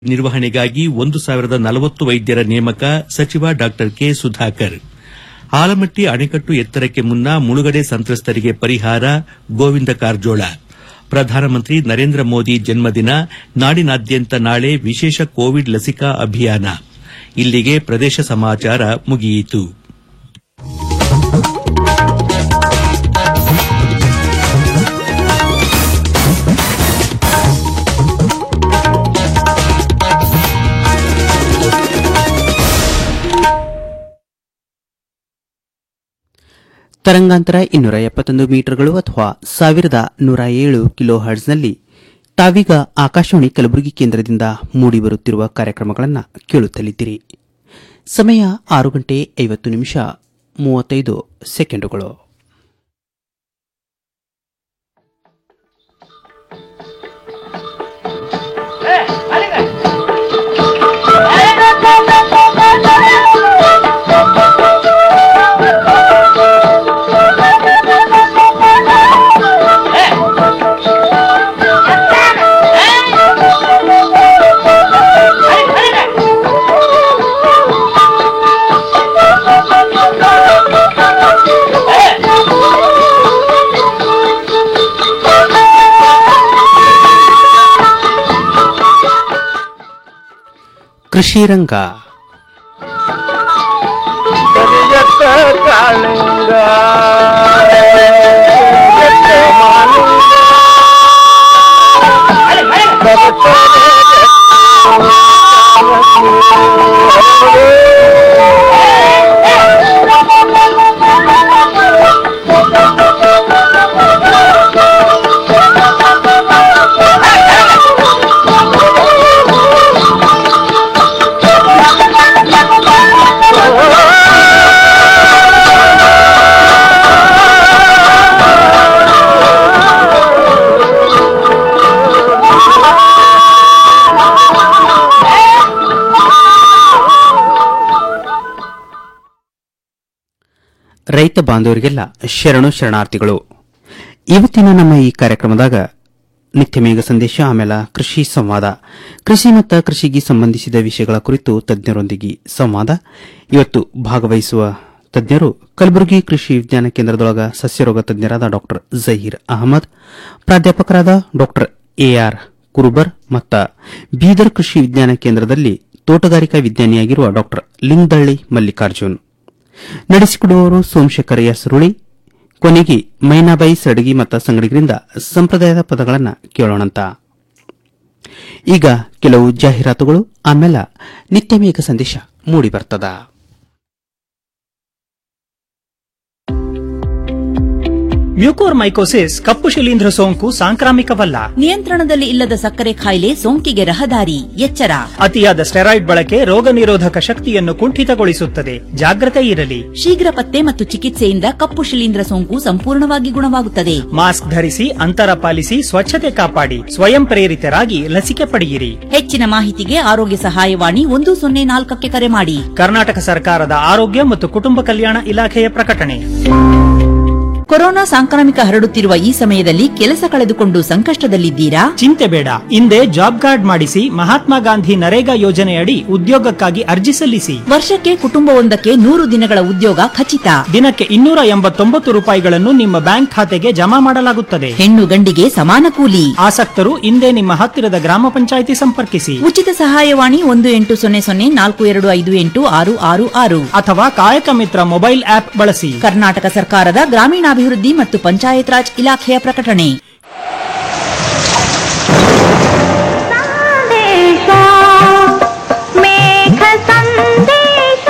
ನಿರ್ವಹಣೆಗಾಗಿ ಒಂದು ಸಾವಿರದ ನಲವತ್ತು ವೈದ್ಯರ ನೇಮಕ ಸಚಿವ ಡಾ ಕೆ ಸುಧಾಕರ್ ಆಲಮಟ್ಟಿ ಅಣೆಕಟ್ಟು ಎತ್ತರಕ್ಕೆ ಮುನ್ನ ಮುಳುಗಡೆ ಸಂತ್ರಸ್ತರಿಗೆ ಪರಿಹಾರ ಗೋವಿಂದ ಕಾರಜೋಳ ಪ್ರಧಾನಮಂತ್ರಿ ನರೇಂದ್ರ ಮೋದಿ ಜನ್ಮದಿನ ನಾಡಿನಾದ್ಯಂತ ನಾಳೆ ವಿಶೇಷ ಕೋವಿಡ್ ಲಸಿಕಾ ಅಭಿಯಾನ ಇಲ್ಲಿಗೆ ಪ್ರದೇಶ ಸಮಾಚಾರ ಮುಗಿಯಿತು ತರಂಗಾಂತರ ಇನ್ನೂರ ಎಪ್ಪತ್ತೊಂದು ಮೀಟರ್ಗಳು ಅಥವಾ ಸಾವಿರದ ನೂರ ಏಳು ಕಿಲೋ ಹರ್ಟ್ಸ್ನಲ್ಲಿ ತಾವೀಗ ಆಕಾಶವಾಣಿ ಕಲಬುರಗಿ ಕೇಂದ್ರದಿಂದ ಮೂಡಿಬರುತ್ತಿರುವ ಕಾರ್ಯಕ್ರಮಗಳನ್ನು ಕೇಳುತ್ತಲಿದ್ದೀರಿ ಸಮಯ ಆರು ಗಂಟೆ ಐವತ್ತು ನಿಮಿಷ ಮೂವತ್ತೈದು ಸೆಕೆಂಡುಗಳು ಕೃಷಿ ರಂಗ ಕರಿಯತ್ತ ಕಾಳಿಂಗ ಕರಿಯತ್ತ ಮಾಲಿಂಗ ರೈತ ಬಾಂಧವರಿಗೆಲ್ಲ ಶರಣು ಶರಣಾರ್ಥಿಗಳು ಇವತ್ತಿನ ನಮ್ಮ ಈ ಕಾರ್ಯಕ್ರಮದಾಗ ನಿತ್ಯ ಮೇಘ ಸಂದೇಶ ಆಮೇಲೆ ಕೃಷಿ ಸಂವಾದ ಕೃಷಿ ಮತ್ತು ಕೃಷಿಗೆ ಸಂಬಂಧಿಸಿದ ವಿಷಯಗಳ ಕುರಿತು ತಜ್ಞರೊಂದಿಗೆ ಸಂವಾದ ಇವತ್ತು ಭಾಗವಹಿಸುವ ತಜ್ಞರು ಕಲಬುರಗಿ ಕೃಷಿ ವಿಜ್ಞಾನ ಕೇಂದ್ರದೊಳಗ ಸಸ್ಯರೋಗ ತಜ್ಞರಾದ ಡಾ ಜಹೀರ್ ಅಹಮದ್ ಪ್ರಾಧ್ಯಾಪಕರಾದ ಡಾ ಎಆರ್ ಕುರುಬರ್ ಮತ್ತು ಬೀದರ್ ಕೃಷಿ ವಿಜ್ಞಾನ ಕೇಂದ್ರದಲ್ಲಿ ತೋಟಗಾರಿಕಾ ವಿಜ್ಞಾನಿಯಾಗಿರುವ ಡಾ ಲಿಂಗದಳ್ಳಿ ಮಲ್ಲಿಕಾರ್ಜುನ್ ನಡೆಸಿಕೊಡುವವರು ಸೋಮಶೇಖರ್ ಎಸ್ ರುಳಿ ಕೊನೆಗೆ ಮೈನಾಬಾಯಿ ಸಡಗಿ ಮತ್ತು ಸಂಗಡಿಗರಿಂದ ಸಂಪ್ರದಾಯದ ಪದಗಳನ್ನು ಕೇಳೋಣಂತ ಈಗ ಕೆಲವು ಜಾಹೀರಾತುಗಳು ಆಮೇಲೆ ನಿತ್ಯ ಮೇಘ ಸಂದೇಶ ಮೂಡಿ ಬರ್ತದ ಮ್ಯೂಕೋರ್ಮೈಕೋಸಿಸ್ ಕಪ್ಪು ಶಿಲೀಂಧ್ರ ಸೋಂಕು ಸಾಂಕ್ರಾಮಿಕವಲ್ಲ ನಿಯಂತ್ರಣದಲ್ಲಿ ಇಲ್ಲದ ಸಕ್ಕರೆ ಕಾಯಿಲೆ ಸೋಂಕಿಗೆ ರಹದಾರಿ ಎಚ್ಚರ ಅತಿಯಾದ ಸ್ಟೆರಾಯ್ಡ್ ಬಳಕೆ ರೋಗ ನಿರೋಧಕ ಶಕ್ತಿಯನ್ನು ಕುಂಠಿತಗೊಳಿಸುತ್ತದೆ ಜಾಗ್ರತೆ ಇರಲಿ ಶೀಘ್ರ ಪತ್ತೆ ಮತ್ತು ಚಿಕಿತ್ಸೆಯಿಂದ ಕಪ್ಪು ಶಿಲೀಂಧ್ರ ಸೋಂಕು ಸಂಪೂರ್ಣವಾಗಿ ಗುಣವಾಗುತ್ತದೆ ಮಾಸ್ಕ್ ಧರಿಸಿ ಅಂತರ ಪಾಲಿಸಿ ಸ್ವಚ್ಛತೆ ಕಾಪಾಡಿ ಸ್ವಯಂ ಪ್ರೇರಿತರಾಗಿ ಲಸಿಕೆ ಪಡೆಯಿರಿ ಹೆಚ್ಚಿನ ಮಾಹಿತಿಗೆ ಆರೋಗ್ಯ ಸಹಾಯವಾಣಿ ಒಂದು ಸೊನ್ನೆ ನಾಲ್ಕಕ್ಕೆ ಕರೆ ಮಾಡಿ ಕರ್ನಾಟಕ ಸರ್ಕಾರದ ಆರೋಗ್ಯ ಮತ್ತು ಕುಟುಂಬ ಕಲ್ಯಾಣ ಇಲಾಖೆಯ ಪ್ರಕಟಣೆ ಕೊರೋನಾ ಸಾಂಕ್ರಾಮಿಕ ಹರಡುತ್ತಿರುವ ಈ ಸಮಯದಲ್ಲಿ ಕೆಲಸ ಕಳೆದುಕೊಂಡು ಸಂಕಷ್ಟದಲ್ಲಿದ್ದೀರಾ ಚಿಂತೆ ಬೇಡ ಹಿಂದೆ ಜಾಬ್ ಕಾರ್ಡ್ ಮಾಡಿಸಿ ಮಹಾತ್ಮ ಗಾಂಧಿ ನರೇಗಾ ಯೋಜನೆಯಡಿ ಉದ್ಯೋಗಕ್ಕಾಗಿ ಅರ್ಜಿ ಸಲ್ಲಿಸಿ ವರ್ಷಕ್ಕೆ ಕುಟುಂಬವೊಂದಕ್ಕೆ ನೂರು ದಿನಗಳ ಉದ್ಯೋಗ ಖಚಿತ ದಿನಕ್ಕೆ ಇನ್ನೂರ ಎಂಬತ್ತೊಂಬತ್ತು ರೂಪಾಯಿಗಳನ್ನು ನಿಮ್ಮ ಬ್ಯಾಂಕ್ ಖಾತೆಗೆ ಜಮಾ ಮಾಡಲಾಗುತ್ತದೆ ಹೆಣ್ಣು ಗಂಡಿಗೆ ಸಮಾನ ಕೂಲಿ ಆಸಕ್ತರು ಹಿಂದೆ ನಿಮ್ಮ ಹತ್ತಿರದ ಗ್ರಾಮ ಪಂಚಾಯಿತಿ ಸಂಪರ್ಕಿಸಿ ಉಚಿತ ಸಹಾಯವಾಣಿ ಒಂದು ಎಂಟು ಸೊನ್ನೆ ಸೊನ್ನೆ ನಾಲ್ಕು ಎರಡು ಐದು ಎಂಟು ಆರು ಆರು ಆರು ಅಥವಾ ಕಾಯಕ ಮಿತ್ರ ಮೊಬೈಲ್ ಆಪ್ ಬಳಸಿ ಕರ್ನಾಟಕ ಸರ್ಕಾರದ ಗ್ರಾಮೀಣಾಭಿವೃದ್ಧಿ ಮತ್ತು ಪಂಚಾಯತ್ ರಾಜ್ ಇಲಾಖೆಯ ಪ್ರಕಟಣೆ ಸಂದೇಶ ಮೇಘ ಸಂದೇಶ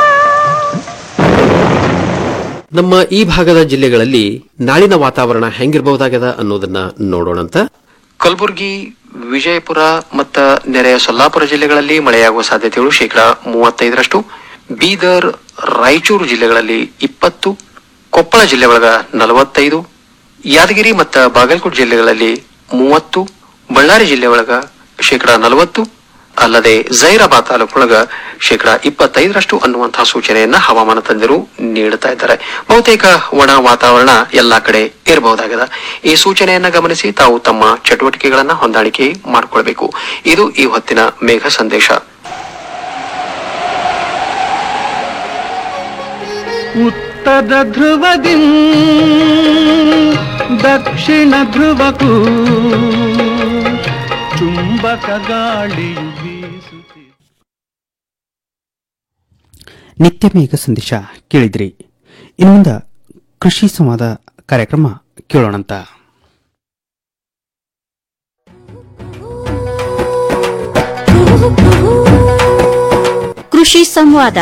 ನಮ್ಮ ಈ ಭಾಗದ ಜಿಲ್ಲೆಗಳಲ್ಲಿ ನಾಳಿನ ವಾತಾವರಣ ಹೆಂಗಿರಬಹುದಾಗ್ಯದ ಅನ್ನೋದನ್ನ ನೋಡೋಣಂತ ಕಲಬುರಗಿ ವಿಜಯಪುರ ಮತ್ತ ನೆರೆಯ ಸೊಲ್ಲಾಪುರ ಜಿಲ್ಲೆಗಳಲ್ಲಿ ಮಳೆಯಾಗುವ ಸಾಧ್ಯತೆಗಳು ಶೇಕಡಾ ಮೂವತ್ತೈದರಷ್ಟು ಬೀದರ್ ರಾಯಚೂರು ಜಿಲ್ಲೆಗಳಲ್ಲಿ ಇಪ್ಪತ್ತು ಕೊಪ್ಪಳ ಜಿಲ್ಲೆ ಒಳಗ ನಲವತ್ತೈದು ಯಾದಗಿರಿ ಮತ್ತು ಬಾಗಲಕೋಟೆ ಜಿಲ್ಲೆಗಳಲ್ಲಿ ಮೂವತ್ತು ಬಳ್ಳಾರಿ ಜಿಲ್ಲೆ ಒಳಗ ಶೇಕಡಾ ನಲವತ್ತು ಅಲ್ಲದೆ ಜೈರಾಬಾದ್ ತಾಲೂಕೊಳಗ ಶೇಕಡಾ ಇಪ್ಪತ್ತೈದರಷ್ಟು ಅನ್ನುವಂತಹ ಸೂಚನೆಯನ್ನ ಹವಾಮಾನ ತಜ್ಞರು ನೀಡುತ್ತಾ ಇದ್ದಾರೆ ಬಹುತೇಕ ಒಣ ವಾತಾವರಣ ಎಲ್ಲಾ ಕಡೆ ಇರಬಹುದಾಗಿದೆ ಈ ಸೂಚನೆಯನ್ನ ಗಮನಿಸಿ ತಾವು ತಮ್ಮ ಚಟುವಟಿಕೆಗಳನ್ನ ಹೊಂದಾಣಿಕೆ ಮಾಡಿಕೊಳ್ಬೇಕು ಇದು ಈ ಹೊತ್ತಿನ ಮೇಘ ಸಂದೇಶ ಉತ್ತರ ಧ್ರುವದಿ ದಕ್ಷಿಣ ಧ್ರುವಕ್ಕೂ ಚುಂಬಕ ಗಾಳಿಯು ಬೀಸುತ್ತಿದೆ ನಿತ್ಯ ಮೇಘ ಸಂದೇಶ ಕೇಳಿದ್ರಿ ಇನ್ನು ಮುಂದ ಕೃಷಿ ಸಂವಾದ ಕಾರ್ಯಕ್ರಮ ಕೇಳೋಣಂತ ಕೃಷಿ ಸಂವಾದ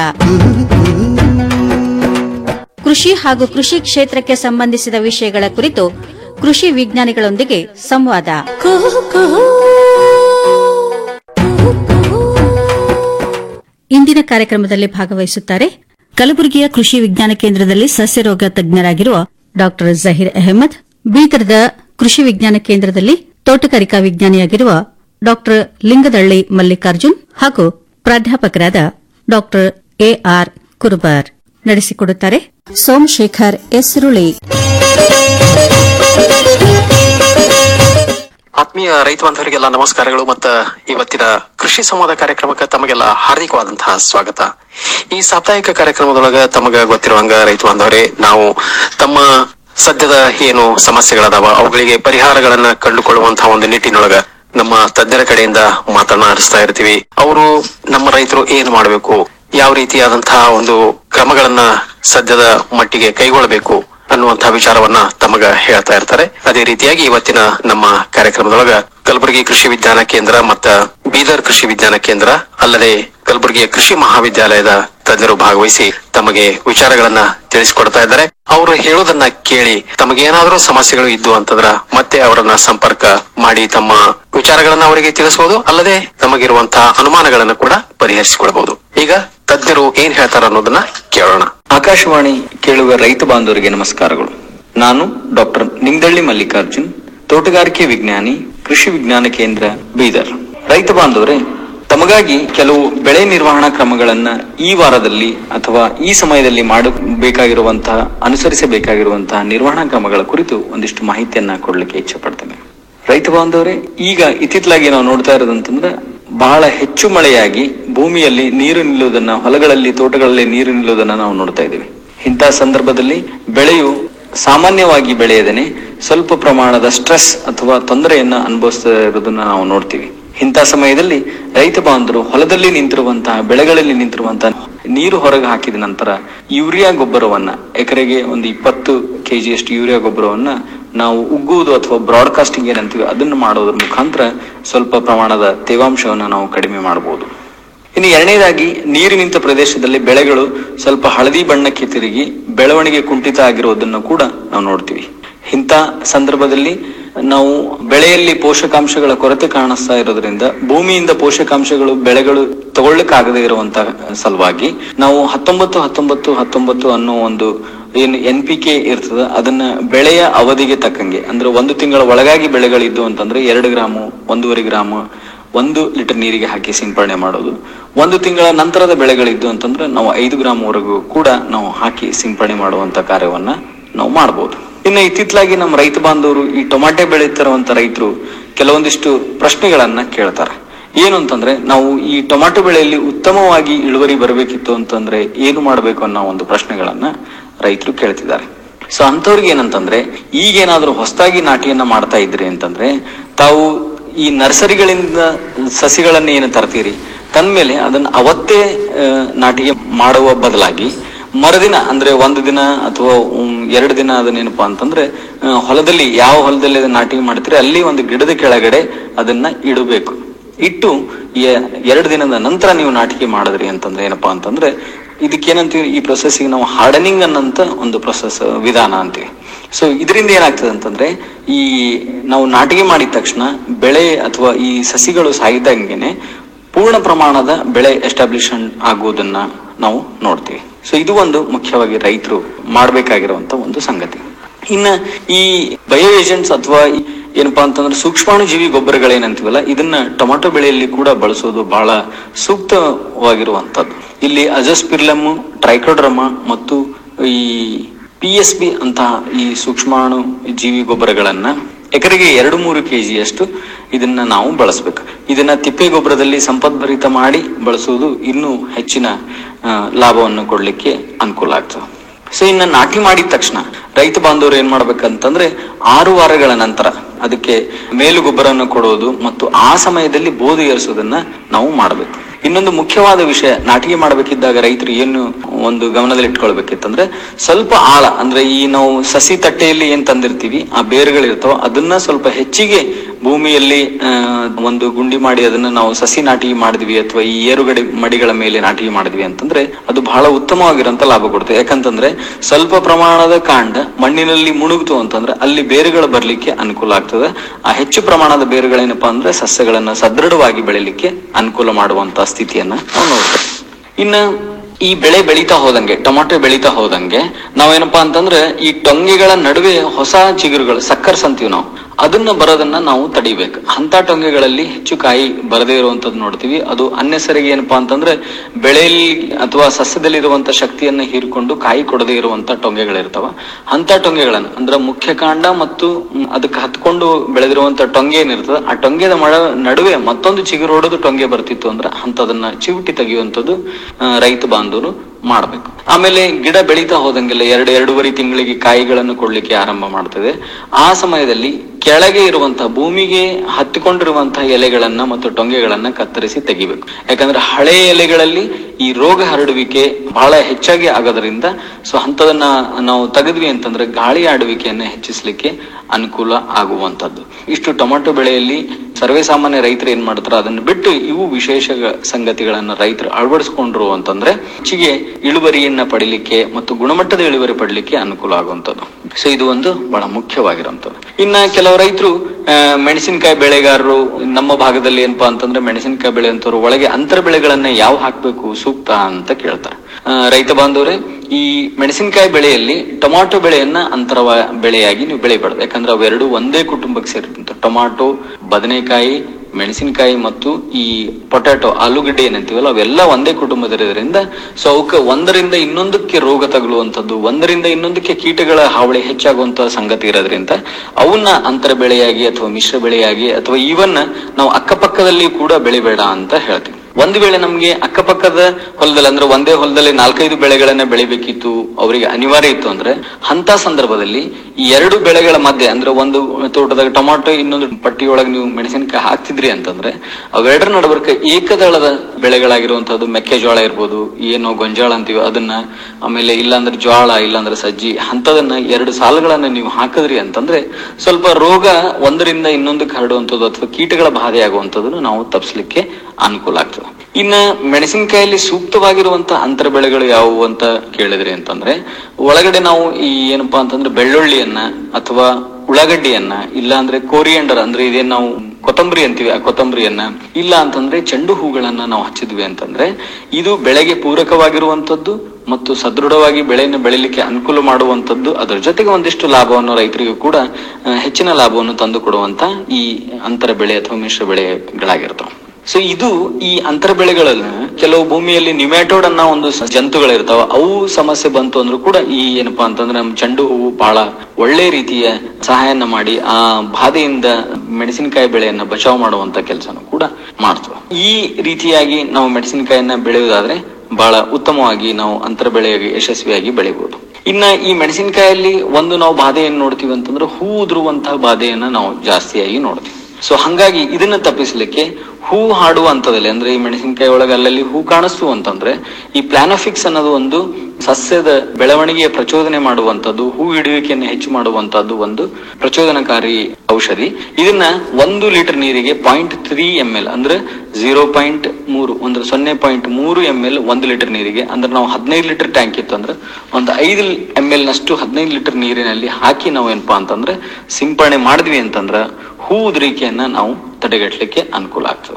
ಕೃಷಿ ಹಾಗೂ ಕೃಷಿ ಕ್ಷೇತ್ರಕ್ಕೆ ಸಂಬಂಧಿಸಿದ ವಿಷಯಗಳ ಕುರಿತು ಕೃಷಿ ವಿಜ್ಞಾನಿಗಳೊಂದಿಗೆ ಸಂವಾದ ಇಂದಿನ ಕಾರ್ಯಕ್ರಮದಲ್ಲಿ ಭಾಗವಹಿಸುತ್ತಾರೆ ಕಲಬುರಗಿಯ ಕೃಷಿ ವಿಜ್ಞಾನ ಕೇಂದ್ರದಲ್ಲಿ ಸಸ್ಯರೋಗ ತಜ್ಞರಾಗಿರುವ ಡಾಕ್ಟರ್ ಜಹೀರ್ ಅಹಮದ್ ಬೀದರ್ದ ಕೃಷಿ ವಿಜ್ಞಾನ ಕೇಂದ್ರದಲ್ಲಿ ತೋಟಗಾರಿಕಾ ವಿಜ್ಞಾನಿಯಾಗಿರುವ ಡಾಕ್ಟರ್ ಲಿಂಗದಳ್ಳಿ ಮಲ್ಲಿಕಾರ್ಜುನ್ ಹಾಗೂ ಪ್ರಾಧ್ಯಾಪಕರಾದ ಡಾಕ್ಟರ್ ಎಆರ್ ಕುರುಬಾರ್ ನಡೆಸಿಕೊಡುತ್ತಾರೆ ಸೋಮಶೇಖರ್ ಎಸ್ರುಳಿ ಆತ್ಮೀಯ ರೈತ ಬಾಂಧವರಿಗೆಲ್ಲ ನಮಸ್ಕಾರಗಳು ಮತ್ತ ಇವತ್ತಿನ ಕೃಷಿ ಸಂವಾದ ಕಾರ್ಯಕ್ರಮಕ್ಕೆ ತಮಗೆಲ್ಲ ಹಾರ್ದಿಕವಾದಂತಹ ಸ್ವಾಗತ ಈ ಸಾಪ್ತಾಹಿಕ ಕಾರ್ಯಕ್ರಮದೊಳಗ ತಮಗ ಗೊತ್ತಿರುವಂಗ ರೈತ ಬಾಂಧವರೇ ನಾವು ತಮ್ಮ ಸದ್ಯದ ಏನು ಸಮಸ್ಯೆಗಳದಾವ ಅವುಗಳಿಗೆ ಪರಿಹಾರಗಳನ್ನ ಕಂಡುಕೊಳ್ಳುವಂತಹ ಒಂದು ನಿಟ್ಟಿನೊಳಗ ನಮ್ಮ ತಜ್ಞರ ಕಡೆಯಿಂದ ಮಾತನಾಡಿಸ್ತಾ ಇರ್ತೀವಿ ಅವರು ನಮ್ಮ ರೈತರು ಏನ್ ಮಾಡಬೇಕು ಯಾವ ರೀತಿಯಾದಂತಹ ಒಂದು ಕ್ರಮಗಳನ್ನ ಸದ್ಯದ ಮಟ್ಟಿಗೆ ಕೈಗೊಳ್ಳಬೇಕು ಅನ್ನುವಂತಹ ವಿಚಾರವನ್ನ ತಮಗ ಹೇಳ್ತಾ ಇರ್ತಾರೆ ಅದೇ ರೀತಿಯಾಗಿ ಇವತ್ತಿನ ನಮ್ಮ ಕಾರ್ಯಕ್ರಮದೊಳಗ ಕಲಬುರಗಿ ಕೃಷಿ ವಿಜ್ಞಾನ ಕೇಂದ್ರ ಮತ್ತ ಬೀದರ್ ಕೃಷಿ ವಿಜ್ಞಾನ ಕೇಂದ್ರ ಅಲ್ಲದೆ ಕಲಬುರಗಿಯ ಕೃಷಿ ಮಹಾವಿದ್ಯಾಲಯದ ತಜ್ಞರು ಭಾಗವಹಿಸಿ ತಮಗೆ ವಿಚಾರಗಳನ್ನ ತಿಳಿಸಿಕೊಡ್ತಾ ಇದ್ದಾರೆ ಅವರು ಹೇಳೋದನ್ನ ಕೇಳಿ ತಮಗೇನಾದ್ರೂ ಸಮಸ್ಯೆಗಳು ಇದ್ದು ಅಂತಂದ್ರ ಮತ್ತೆ ಅವರನ್ನ ಸಂಪರ್ಕ ಮಾಡಿ ತಮ್ಮ ವಿಚಾರಗಳನ್ನ ಅವರಿಗೆ ತಿಳಿಸಬಹುದು ಅಲ್ಲದೆ ತಮಗಿರುವಂತಹ ಅನುಮಾನಗಳನ್ನ ಕೂಡ ಪರಿಹರಿಸಿಕೊಳ್ಬಹುದು ಈಗ ತಜ್ಞರು ಏನ್ ಹೇಳ್ತಾರ ಅನ್ನೋದನ್ನ ಕೇಳೋಣ ಆಕಾಶವಾಣಿ ಕೇಳುವ ರೈತ ಬಾಂಧವರಿಗೆ ನಮಸ್ಕಾರಗಳು ನಾನು ಡಾಕ್ಟರ್ ನಿಂಗದಳ್ಳಿ ಮಲ್ಲಿಕಾರ್ಜುನ್ ತೋಟಗಾರಿಕೆ ವಿಜ್ಞಾನಿ ಕೃಷಿ ವಿಜ್ಞಾನ ಕೇಂದ್ರ ಬೀದರ್ ರೈತ ಬಾಂಧವರೇ ತಮಗಾಗಿ ಕೆಲವು ಬೆಳೆ ನಿರ್ವಹಣಾ ಕ್ರಮಗಳನ್ನ ಈ ವಾರದಲ್ಲಿ ಅಥವಾ ಈ ಸಮಯದಲ್ಲಿ ಮಾಡಬೇಕಾಗಿರುವಂತಹ ಅನುಸರಿಸಬೇಕಾಗಿರುವಂತಹ ನಿರ್ವಹಣಾ ಕ್ರಮಗಳ ಕುರಿತು ಒಂದಿಷ್ಟು ಮಾಹಿತಿಯನ್ನ ಕೊಡ್ಲಿಕ್ಕೆ ಇಚ್ಛೆ ಪಡ್ತೇನೆ ರೈತ ಬಾಂಧವರೇ ಈಗ ಇತ್ತಿತ್ತಲಾಗಿ ನಾವು ನೋಡ್ತಾ ಇರೋದಂತಂದ್ರೆ ಬಹಳ ಹೆಚ್ಚು ಮಳೆಯಾಗಿ ಭೂಮಿಯಲ್ಲಿ ನೀರು ನಿಲ್ಲುವುದನ್ನ ಹೊಲಗಳಲ್ಲಿ ತೋಟಗಳಲ್ಲಿ ನೀರು ನಿಲ್ಲುವುದನ್ನ ನಾವು ನೋಡ್ತಾ ಇದ್ದೀವಿ ಇಂತಹ ಸಂದರ್ಭದಲ್ಲಿ ಬೆಳೆಯು ಸಾಮಾನ್ಯವಾಗಿ ಬೆಳೆಯದೇನೆ ಸ್ವಲ್ಪ ಪ್ರಮಾಣದ ಸ್ಟ್ರೆಸ್ ಅಥವಾ ತೊಂದರೆಯನ್ನ ಅನುಭವಿಸ್ತಾ ಇರೋದನ್ನ ನಾವು ನೋಡ್ತೀವಿ ಇಂಥ ಸಮಯದಲ್ಲಿ ರೈತ ಬಾಂಧವರು ಹೊಲದಲ್ಲಿ ನಿಂತಿರುವಂತಹ ಬೆಳೆಗಳಲ್ಲಿ ನಿಂತಿರುವಂತಹ ನೀರು ಹೊರಗೆ ಹಾಕಿದ ನಂತರ ಯೂರಿಯಾ ಗೊಬ್ಬರವನ್ನ ಎಕರೆಗೆ ಒಂದು ಇಪ್ಪತ್ತು ಕೆಜಿಯಷ್ಟು ಯೂರಿಯಾ ಗೊಬ್ಬರವನ್ನ ನಾವು ಉಗ್ಗುವುದು ಅಥವಾ ಬ್ರಾಡ್ಕಾಸ್ಟಿಂಗ್ ಏನಂತೀವಿ ಅದನ್ನು ಮಾಡೋದ್ರ ಮುಖಾಂತರ ಸ್ವಲ್ಪ ಪ್ರಮಾಣದ ತೇವಾಂಶವನ್ನ ನಾವು ಕಡಿಮೆ ಮಾಡಬಹುದು ಇನ್ನು ಎರಡನೇದಾಗಿ ನೀರು ನಿಂತ ಪ್ರದೇಶದಲ್ಲಿ ಬೆಳೆಗಳು ಸ್ವಲ್ಪ ಹಳದಿ ಬಣ್ಣಕ್ಕೆ ತಿರುಗಿ ಬೆಳವಣಿಗೆ ಕುಂಠಿತ ಆಗಿರೋದನ್ನು ಕೂಡ ನಾವು ನೋಡ್ತೀವಿ ಇಂಥ ಸಂದರ್ಭದಲ್ಲಿ ನಾವು ಬೆಳೆಯಲ್ಲಿ ಪೋಷಕಾಂಶಗಳ ಕೊರತೆ ಕಾಣಿಸ್ತಾ ಇರೋದ್ರಿಂದ ಭೂಮಿಯಿಂದ ಪೋಷಕಾಂಶಗಳು ಬೆಳೆಗಳು ತಗೊಳ್ಳಿಕ್ಕಾಗದೇ ಇರುವಂತಹ ಸಲುವಾಗಿ ನಾವು ಹತ್ತೊಂಬತ್ತು ಹತ್ತೊಂಬತ್ತು ಹತ್ತೊಂಬತ್ತು ಅನ್ನೋ ಒಂದು ಏನು ಎನ್ ಪಿ ಕೆ ಇರ್ತದ ಅದನ್ನ ಬೆಳೆಯ ಅವಧಿಗೆ ತಕ್ಕಂಗೆ ಅಂದ್ರೆ ಒಂದು ತಿಂಗಳ ಒಳಗಾಗಿ ಬೆಳೆಗಳಿದ್ದು ಅಂತಂದ್ರೆ ಎರಡು ಗ್ರಾಮು ಒಂದೂವರೆ ಗ್ರಾಮು ಒಂದು ಲೀಟರ್ ನೀರಿಗೆ ಹಾಕಿ ಸಿಂಪಡಣೆ ಮಾಡೋದು ಒಂದು ತಿಂಗಳ ನಂತರದ ಬೆಳೆಗಳಿದ್ದು ಅಂತಂದ್ರೆ ನಾವು ಐದು ಗ್ರಾಮ್ ವರೆಗೂ ಕೂಡ ನಾವು ಹಾಕಿ ಸಿಂಪಡಣೆ ಮಾಡುವಂತ ಕಾರ್ಯವನ್ನ ನಾವು ಮಾಡಬಹುದು ಇನ್ನು ಇತ್ತಿತ್ತಲಾಗಿ ನಮ್ಮ ರೈತ ಬಾಂಧವರು ಈ ಟೊಮಾಟೆ ಬೆಳೀತಿರುವಂತ ರೈತರು ಕೆಲವೊಂದಿಷ್ಟು ಪ್ರಶ್ನೆಗಳನ್ನ ಕೇಳ್ತಾರೆ ಏನು ಅಂತಂದ್ರೆ ನಾವು ಈ ಟೊಮಾಟೊ ಬೆಳೆಯಲ್ಲಿ ಉತ್ತಮವಾಗಿ ಇಳುವರಿ ಬರಬೇಕಿತ್ತು ಅಂತಂದ್ರೆ ಏನು ಮಾಡಬೇಕು ಅನ್ನೋ ಒಂದು ಪ್ರಶ್ನೆಗಳನ್ನ ರೈತರು ಕೇಳ್ತಿದ್ದಾರೆ ಸೊ ಅಂಥವ್ರಿಗೆ ಏನಂತಂದ್ರೆ ಈಗೇನಾದ್ರೂ ಹೊಸದಾಗಿ ನಾಟಿಯನ್ನ ಮಾಡ್ತಾ ಇದ್ರಿ ಅಂತಂದ್ರೆ ತಾವು ಈ ನರ್ಸರಿಗಳಿಂದ ಸಸಿಗಳನ್ನ ಏನು ತರ್ತೀರಿ ತಂದ್ಮೇಲೆ ಅದನ್ನ ಅವತ್ತೇ ಆ, ನಾಟಿಗೆ ಮಾಡುವ ಬದಲಾಗಿ ಮರುದಿನ ಅಂದ್ರೆ ಒಂದು ದಿನ ಅಥವಾ ಉಮ್, ಎರಡು ದಿನ ಅದನ್ನೇನಪ್ಪಾ ಅಂತಂದ್ರೆ ಆ, ಹೊಲದಲ್ಲಿ ಯಾವ ಹೊಲದಲ್ಲಿ ಅದನ್ನ ನಾಟಿ ಮಾಡ್ತೀರಿ ಅಲ್ಲಿ ಒಂದು ಗಿಡದ ಕೆಳಗಡೆ ಅದನ್ನ ಇಡಬೇಕು ಇಟ್ಟು ಎ- ಎರಡು ದಿನದ ನಂತರ ನೀವು ನಾಟಿಕೆ ಮಾಡಿದ್ರಿ ಅಂತಂದ್ರೆ ಏನಪ್ಪಾ ಅಂತಂದ್ರೆ ಇದಕ್ಕೇನಂತೀವಿ ಈ ಪ್ರೊಸೆಸ್ಗೆ ನಾವು ಹಾರ್ಡನಿಂಗ್ ಅನ್ನಂತ ಒಂದು ಪ್ರೊಸೆಸ್ ವಿಧಾನ ಅಂತೀವಿ ಸೊ ಇದರಿಂದ ಏನಾಗ್ತದೆ ಅಂತಂದ್ರೆ ಈ ನಾವು ನಾಟಿಗೆ ಮಾಡಿದ ತಕ್ಷಣ ಬೆಳೆ ಅಥವಾ ಈ ಸಸಿಗಳು ಸಾಯ್ದಂಗೆನೆ ಪೂರ್ಣ ಪ್ರಮಾಣದ ಬೆಳೆ ಎಸ್ಟಾಬ್ಲಿಷನ್ ಆಗುವುದನ್ನ ನಾವು ನೋಡ್ತೀವಿ ಸೊ ಇದು ಒಂದು ಮುಖ್ಯವಾಗಿ ರೈತರು ಮಾಡಬೇಕಾಗಿರುವಂತ ಒಂದು ಸಂಗತಿ ಇನ್ನ ಈ ಬಯೋ ಏಜೆಂಟ್ಸ್ ಅಥವಾ ಈ ಏನಪ್ಪಾ ಅಂತಂದ್ರೆ ಸೂಕ್ಷ್ಮಾಣು ಜೀವಿ ಗೊಬ್ಬರಗಳೇನಂತೀವಲ್ಲ ಇದನ್ನ ಟೊಮಾಟೊ ಬೆಳೆಯಲ್ಲಿ ಕೂಡ ಬಳಸೋದು ಬಹಳ ಸೂಕ್ತವಾಗಿರುವಂತದ್ದು ಇಲ್ಲಿ ಅಜಸ್ಪಿರ್ಲಮ್ ಟ್ರೈಕೋಡ್ರಮ ಮತ್ತು ಈ ಪಿ ಎಸ್ ಬಿ ಅಂತಹ ಈ ಸೂಕ್ಷ್ಮಾಣು ಜೀವಿ ಗೊಬ್ಬರಗಳನ್ನ ಎಕರೆಗೆ ಎರಡು ಮೂರು ಕೆಜಿಯಷ್ಟು ಇದನ್ನ ನಾವು ಬಳಸಬೇಕು ಇದನ್ನ ತಿಪ್ಪೆ ಗೊಬ್ಬರದಲ್ಲಿ ಸಂಪದ್ಭರಿತ ಮಾಡಿ ಬಳಸುವುದು ಇನ್ನೂ ಹೆಚ್ಚಿನ ಆ, ಲಾಭವನ್ನು ಕೊಡ್ಲಿಕ್ಕೆ ಅನುಕೂಲ ಆಗ್ತದೆ ಸೊ ಇನ್ನ ನಾಟಿ ಮಾಡಿದ ತಕ್ಷಣ ರೈತ ಬಾಂಧವರು ಏನ್ ಮಾಡ್ಬೇಕಂತಂದ್ರೆ ಆರು ವಾರಗಳ ನಂತರ ಅದಕ್ಕೆ ಮೇಲು ಗೊಬ್ಬರವನ್ನು ಕೊಡೋದು ಮತ್ತು ಆ ಸಮಯದಲ್ಲಿ ಬೋಧು ಏರಿಸೋದನ್ನ ನಾವು ಮಾಡಬೇಕು ಇನ್ನೊಂದು ಮುಖ್ಯವಾದ ವಿಷಯ ನಾಟಿಗೆ ಮಾಡಬೇಕಿದ್ದಾಗ ರೈತರು ಏನು ಒಂದು ಗಮನದಲ್ಲಿ ಇಟ್ಕೊಳ್ಬೇಕಿತ್ತಂದ್ರೆ ಸ್ವಲ್ಪ ಆಳ ಅಂದ್ರೆ ಈ ನಾವು ಸಸಿ ತಟ್ಟೆಯಲ್ಲಿ ಏನ್ ತಂದಿರ್ತೀವಿ ಆ ಬೇರುಗಳಿರ್ತಾವ ಅದನ್ನ ಸ್ವಲ್ಪ ಹೆಚ್ಚಿಗೆ ಭೂಮಿಯಲ್ಲಿ ಆ, ಒಂದು ಗುಂಡಿ ಮಾಡಿ ಅದನ್ನ ನಾವು ಸಸಿ ನಾಟಿ ಮಾಡಿದ್ವಿ ಅಥವಾ ಈ ಏರುಗಡೆ ಮಡಿಗಳ ಮೇಲೆ ನಾಟಿ ಮಾಡಿದ್ವಿ ಅಂತಂದ್ರೆ ಅದು ಬಹಳ ಉತ್ತಮವಾಗಿರಂತ ಲಾಭ ಕೊಡುತ್ತೆ ಯಾಕಂತಂದ್ರೆ ಸ್ವಲ್ಪ ಪ್ರಮಾಣದ ಕಾಂಡ ಮಣ್ಣಿನಲ್ಲಿ ಮುಣುಗ್ತು ಅಂತಂದ್ರೆ ಅಲ್ಲಿ ಬೇರುಗಳು ಬರ್ಲಿಕ್ಕೆ ಅನುಕೂಲ ಆಗ್ತದೆ ಆ ಹೆಚ್ಚು ಪ್ರಮಾಣದ ಬೇರುಗಳೇನಪ್ಪಾ ಅಂದ್ರೆ ಸಸ್ಯಗಳನ್ನ ಸದೃಢವಾಗಿ ಬೆಳಿಲಿಕ್ಕೆ ಅನುಕೂಲ ಮಾಡುವಂತ ಸ್ಥಿತಿಯನ್ನ ನಾವು ನೋಡ್ತೇವೆ ಇನ್ನ ಈ ಬೆಳೆ ಬೆಳೀತಾ ಹೋದಂಗೆ ಟೊಮಾಟೊ ಬೆಳೀತಾ ಹೋದಂಗೆ ನಾವೇನಪ್ಪಾ ಅಂತಂದ್ರೆ ಈ ಟೊಂಗೆಗಳ ನಡುವೆ ಹೊಸ ಚಿಗುರುಗಳು ಸಕ್ಕರ್ಸ್ ಅಂತೀವಿ ನಾವು ಅದನ್ನ ಬರೋದನ್ನ ನಾವು ತಡಿಬೇಕು ಅಂತ ಟೊಂಗೆಗಳಲ್ಲಿ ಹೆಚ್ಚು ಕಾಯಿ ಬರದೇ ಇರುವಂತದ್ದು ನೋಡ್ತೀವಿ ಅದು ಅನ್ನೆಸರಿಗೆ ಏನಪ್ಪಾ ಅಂತಂದ್ರೆ ಬೆಳೆಯಲ್ಲಿ ಅಥವಾ ಸಸ್ಯದಲ್ಲಿರುವಂತ ಶಕ್ತಿಯನ್ನ ಹೀರ್ಕೊಂಡು ಕಾಯಿ ಕೊಡದೇ ಇರುವಂತ ಟೊಂಗೆಗಳಿರ್ತಾವ ಅಂತ ಟೊಂಗೆಗಳನ್ನ ಅಂದ್ರೆ ಮುಖ್ಯ ಕಾಂಡ ಮತ್ತು ಮ್, ಅದಕ್ಕೆ ಹತ್ಕೊಂಡು ಬೆಳೆದಿರುವಂತ ಟೊಂಗೆ ಏನಿರ್ತದ ಆ ಟೊಂಗೆದ ಮಳ ನಡುವೆ ಮತ್ತೊಂದು ಚಿಗುರು ಹೊಡೆದು ಟೊಂಗೆ ಬರ್ತಿತ್ತು ಅಂದ್ರೆ ಅಂತದನ್ನ ಚಿವುಟಿ ತೆಗೆಯುವಂಥದ್ದು ಆ, ರೈತ ಬಾಂಧವರು ಮಾಡ್ಬೇಕು ಆಮೇಲೆ ಗಿಡ ಬೆಳೀತಾ ಹೋದಂಗೆಲ್ಲ ಎರಡು ಎರಡೂವರೆ ತಿಂಗಳಿಗೆ ಕಾಯಿಗಳನ್ನು ಕೊಡ್ಲಿಕ್ಕೆ ಆರಂಭ ಮಾಡ್ತದೆ ಆ ಸಮಯದಲ್ಲಿ ಕೆಳಗೆ ಇರುವಂತಹ ಭೂಮಿಗೆ ಹತ್ತಿಕೊಂಡಿರುವಂತಹ ಎಲೆಗಳನ್ನ ಮತ್ತು ಟೊಂಗೆಗಳನ್ನ ಕತ್ತರಿಸಿ ತೆಗಿಬೇಕು ಯಾಕಂದ್ರೆ ಹಳೆ ಎಲೆಗಳಲ್ಲಿ ಈ ರೋಗ ಹರಡುವಿಕೆ ಬಹಳ ಹೆಚ್ಚಾಗಿ ಆಗೋದ್ರಿಂದ ಸೊ ಅಂತದನ್ನ ನಾವು ತೆಗೆದ್ವಿ ಅಂತಂದ್ರೆ ಗಾಳಿ ಆಡುವಿಕೆಯನ್ನ ಹೆಚ್ಚಿಸ್ಲಿಕ್ಕೆ ಅನುಕೂಲ ಆಗುವಂತದ್ದು ಇಷ್ಟು ಟೊಮೆಟೊ ಬೆಳೆಯಲ್ಲಿ ಸರ್ವೇ ಸಾಮಾನ್ಯ ರೈತರು ಏನ್ ಮಾಡ್ತಾರ ಅದನ್ನ ಬಿಟ್ಟು ಇವು ವಿಶೇಷ ಸಂಗತಿಗಳನ್ನ ರೈತರು ಅಳವಡಿಸ್ಕೊಂಡ್ರು ಅಂತಂದ್ರೆ ಹೆಚ್ಚಿಗೆ ಇಳುವರಿಯನ್ನ ಪಡಿಲಿಕ್ಕೆ ಮತ್ತು ಗುಣಮಟ್ಟದ ಇಳುವರಿ ಪಡಿಲಿಕ್ಕೆ ಅನುಕೂಲ ಆಗುವಂತದ್ದು ಸೊ ಇದು ಒಂದು ಬಹಳ ಮುಖ್ಯವಾಗಿರುವಂತದ್ದು ಇನ್ನ ಕೆಲವು ರೈತರು ಆ, ಮೆಣಸಿನಕಾಯಿ ಬೆಳೆಗಾರರು ನಮ್ಮ ಭಾಗದಲ್ಲಿ ಏನಪ್ಪಾ ಅಂತಂದ್ರೆ ಮೆಣಸಿನಕಾಯಿ ಬೆಳೆಯಂತವ್ರು ಒಳಗೆ ಅಂತರ ಬೆಳೆಗಳನ್ನ ಯಾವ ಹಾಕ್ಬೇಕು ಸೂಕ್ತ ಅಂತ ಕೇಳ್ತಾರೆ ಆ, ರೈತ ಬಾಂಧವರೇ ಈ ಮೆಣಸಿನಕಾಯಿ ಬೆಳೆಯಲ್ಲಿ ಟೊಮಾಟೊ ಬೆಳೆಯನ್ನ ಅಂತರ ಬೆಳೆಯಾಗಿ ನೀವು ಬೆಳಿಬಾರ್ದು ಯಾಕಂದ್ರೆ ಅವೆರಡು ಒಂದೇ ಕುಟುಂಬಕ್ಕೆ ಸೇರಿದಂತ ಟೊಮಾಟೊ ಬದನೆಕಾಯಿ ಮೆಣಸಿನಕಾಯಿ ಮತ್ತು ಈ ಪೊಟ್ಯಾಟೊ ಆಲೂಗಡ್ಡೆ ಏನಂತೀವಲ್ಲ ಅವೆಲ್ಲ ಒಂದೇ ಕುಟುಂಬದಲ್ಲಿರೋದ್ರಿಂದ ಸೊ ಅವಕ್ಕೆ ಒಂದರಿಂದ ಇನ್ನೊಂದಕ್ಕೆ ರೋಗ ತಗುಲುವಂಥದ್ದು ಒಂದರಿಂದ ಇನ್ನೊಂದಕ್ಕೆ ಕೀಟಗಳ ಹಾವಳಿ ಹೆಚ್ಚಾಗುವಂತ ಸಂಗತಿ ಇರೋದ್ರಿಂದ ಅವನ್ನ ಅಂತರ ಬೆಳೆಯಾಗಿ ಅಥವಾ ಮಿಶ್ರ ಬೆಳೆಯಾಗಿ ಅಥವಾ ಇವನ್ನ ನಾವು ಅಕ್ಕಪಕ್ಕದಲ್ಲಿ ಕೂಡ ಬೆಳಿಬೇಡ ಅಂತ ಹೇಳ್ತೀವಿ ಒಂದು ವೇಳೆ ನಮ್ಗೆ ಅಕ್ಕಪಕ್ಕದ ಹೊಲದಲ್ಲಿ ಅಂದ್ರೆ ಒಂದೇ ಹೊಲದಲ್ಲಿ ನಾಲ್ಕೈದು ಬೆಳೆಗಳನ್ನ ಬೆಳಿಬೇಕಿತ್ತು ಅವರಿಗೆ ಅನಿವಾರ್ಯ ಇತ್ತು ಅಂದ್ರೆ ಅಂತ ಸಂದರ್ಭದಲ್ಲಿ ಈ ಎರಡು ಬೆಳೆಗಳ ಮಧ್ಯೆ ಅಂದ್ರೆ ಒಂದು ತೋಟದಾಗ ಟೊಮಾಟೊ ಇನ್ನೊಂದು ಪಟ್ಟಿಯೊಳಗೆ ನೀವು ಮೆಣಸಿನಕಾಯಿ ಹಾಕ್ತಿದ್ರಿ ಅಂತಂದ್ರೆ ಅವೆರಡರ ನಡಬರ್ಕ ಏಕದಳದ ಬೆಳೆಗಳಾಗಿರುವಂತದ್ದು ಮೆಕ್ಕೆಜೋಳ ಇರ್ಬೋದು ಏನೋ ಗೊಂಜಾಳ ಅಂತೀವಿ ಅದನ್ನ ಆಮೇಲೆ ಇಲ್ಲಾಂದ್ರೆ ಜೋಳ ಇಲ್ಲಾಂದ್ರೆ ಸಜ್ಜಿ ಅಂತದನ್ನ ಎರಡು ಸಾಲುಗಳನ್ನ ನೀವು ಹಾಕಿದ್ರಿ ಅಂತಂದ್ರೆ ಸ್ವಲ್ಪ ರೋಗ ಒಂದರಿಂದ ಇನ್ನೊಂದಕ್ಕೆ ಹರಡುವಂಥದ್ದು ಅಥವಾ ಕೀಟಗಳ ಬಾಧೆ ಆಗುವಂಥದ್ದನ್ನು ನಾವು ತಪ್ಪಿಸ್ಲಿಕ್ಕೆ ಅನುಕೂಲ ಆಗ್ತದೆ ಇನ್ನ ಮೆಣಸಿನಕಾಯಲ್ಲಿ ಸೂಕ್ತವಾಗಿರುವಂತ ಅಂತರ ಬೆಳೆಗಳು ಯಾವುವು ಅಂತ ಕೇಳಿದ್ರಿ ಅಂತಂದ್ರೆ ಒಳಗಡೆ ನಾವು ಈ ಏನಪ್ಪಾ ಅಂತಂದ್ರೆ ಬೆಳ್ಳುಳ್ಳಿಯನ್ನ ಅಥವಾ ಉಳ್ಳಾಗಡ್ಡಿಯನ್ನ ಇಲ್ಲ ಅಂದ್ರೆ ಕೋರಿಯಂಡರ್ ಅಂದ್ರೆ ಇದೇನ್ ನಾವು ಕೊತ್ತಂಬರಿ ಅಂತೀವಿ ಆ ಕೊತ್ತಂಬರಿಯನ್ನ ಇಲ್ಲ ಅಂತಂದ್ರೆ ಚೆಂಡು ಹೂಗಳನ್ನ ನಾವು ಹಚ್ಚಿದ್ವಿ ಅಂತಂದ್ರೆ ಇದು ಬೆಳೆಗೆ ಪೂರಕವಾಗಿರುವಂತದ್ದು ಮತ್ತು ಸದೃಢವಾಗಿ ಬೆಳೆಯನ್ನು ಬೆಳಿಲಿಕ್ಕೆ ಅನುಕೂಲ ಮಾಡುವಂತದ್ದು ಅದರ ಜೊತೆಗೆ ಒಂದಿಷ್ಟು ಲಾಭವನ್ನು ರೈತರಿಗೂ ಕೂಡ ಆ, ಹೆಚ್ಚಿನ ಲಾಭವನ್ನು ತಂದು ಕೊಡುವಂತ ಈ ಅಂತರ ಬೆಳೆ ಅಥವಾ ಮಿಶ್ರ ಬೆಳೆಗಳಾಗಿರ್ತಾವ ಸೊ ಇದು ಈ ಅಂತರ ಬೆಳೆಗಳಲ್ಲಿ ಕೆಲವು ಭೂಮಿಯಲ್ಲಿ ನ್ಯೂಮ್ಯಾಟೋಡ್ ಅನ್ನೋ ಒಂದು ಸ- ಜಂತುಗಳಿರ್ತಾವ ಅವು ಸಮಸ್ಯೆ ಬಂತು ಅಂದ್ರೂ ಕೂಡ ಈ ಏನಪ್ಪಾ ಅಂತಂದ್ರೆ ನಮ್ಮ ಚೆಂಡು ಹೂವು ಬಹಳ ಒಳ್ಳೆ ರೀತಿಯ ಸಹಾಯನ ಮಾಡಿ ಆ ಬಾಧೆಯಿಂದ ಮೆಣಸಿನಕಾಯಿ ಬೆಳೆಯನ್ನ ಬಚಾವ್ ಮಾಡುವಂತ ಕೆಲಸನೂ ಕೂಡ ಮಾಡ್ತವೆ ಈ ರೀತಿಯಾಗಿ ನಾವು ಮೆಣಸಿನಕಾಯಿಯನ್ನ ಬೆಳೆಯುವುದಾದ್ರೆ ಬಹಳ ಉತ್ತಮವಾಗಿ ನಾವು ಅಂತರ ಬೆಳೆಯಾಗಿ ಯಶಸ್ವಿಯಾಗಿ ಬೆಳಿಬಹುದು ಇನ್ನ ಈ ಮೆಣಸಿನಕಾಯಲ್ಲಿ ಒಂದು ನಾವು ಬಾಧೆಯನ್ನು ನೋಡ್ತೀವಿ ಅಂತಂದ್ರೆ ಹೂ ಉದುರುವಂತಹ ಬಾಧೆಯನ್ನ ನಾವು ಜಾಸ್ತಿಯಾಗಿ ನೋಡ್ತೀವಿ ಸೊ ಹಂಗಾಗಿ ಇದನ್ನ ತಪ್ಪಿಸ್ಲಿಕ್ಕೆ ಹೂ ಹಾಡುವ ಹಂತದಲ್ಲಿ ಅಂದ್ರೆ ಈ ಮೆಣಸಿನಕಾಯಿ ಒಳಗೆ ಅಲ್ಲಲ್ಲಿ ಹೂ ಕಾಣಿಸ್ತು ಅಂತಂದ್ರೆ ಈ ಪ್ಲಾನೋಫಿಕ್ಸ್ ಅನ್ನೋದು ಒಂದು ಸಸ್ಯದ ಬೆಳವಣಿಗೆಯ ಪ್ರಚೋದನೆ ಮಾಡುವಂತದ್ದು ಹೂ ಹಿಡಿಯುವಿಕೆಯನ್ನು ಹೆಚ್ಚು ಮಾಡುವಂತದ್ದು ಒಂದು ಪ್ರಚೋದನಕಾರಿ ಔಷಧಿ ಇದನ್ನ ಒಂದು ಲೀಟರ್ ನೀರಿಗೆ ಪಾಯಿಂಟ್ ತ್ರೀ ಎಂ ಎಲ್ ಅಂದ್ರೆ ಜೀರೋ ಪಾಯಿಂಟ್ ಮೂರು ಅಂದ್ರೆ ಸೊನ್ನೆ ಪಾಯಿಂಟ್ ಮೂರು ಎಂ ಎಲ್ ಒಂದು ಲೀಟರ್ ನೀರಿಗೆ ಅಂದ್ರೆ ನಾವು ಹದಿನೈದು ಲೀಟರ್ ಟ್ಯಾಂಕ್ ಇತ್ತು ಅಂದ್ರೆ ಒಂದು ಐದು ಎಂ ಎಲ್ ನಷ್ಟು ಹದಿನೈದು ಲೀಟರ್ ನೀರಿನಲ್ಲಿ ಹಾಕಿ ನಾವು ಏನಪ್ಪಾ ಅಂತಂದ್ರೆ ಸಿಂಪರಣೆ ಮಾಡಿದ್ವಿ ಅಂತಂದ್ರ ಹೂ ಉದುರಿಕೆಯನ್ನ ನಾವು ತಡೆಗಟ್ಟಲಿಕ್ಕೆ ಅನುಕೂಲ ಆಗ್ತದೆ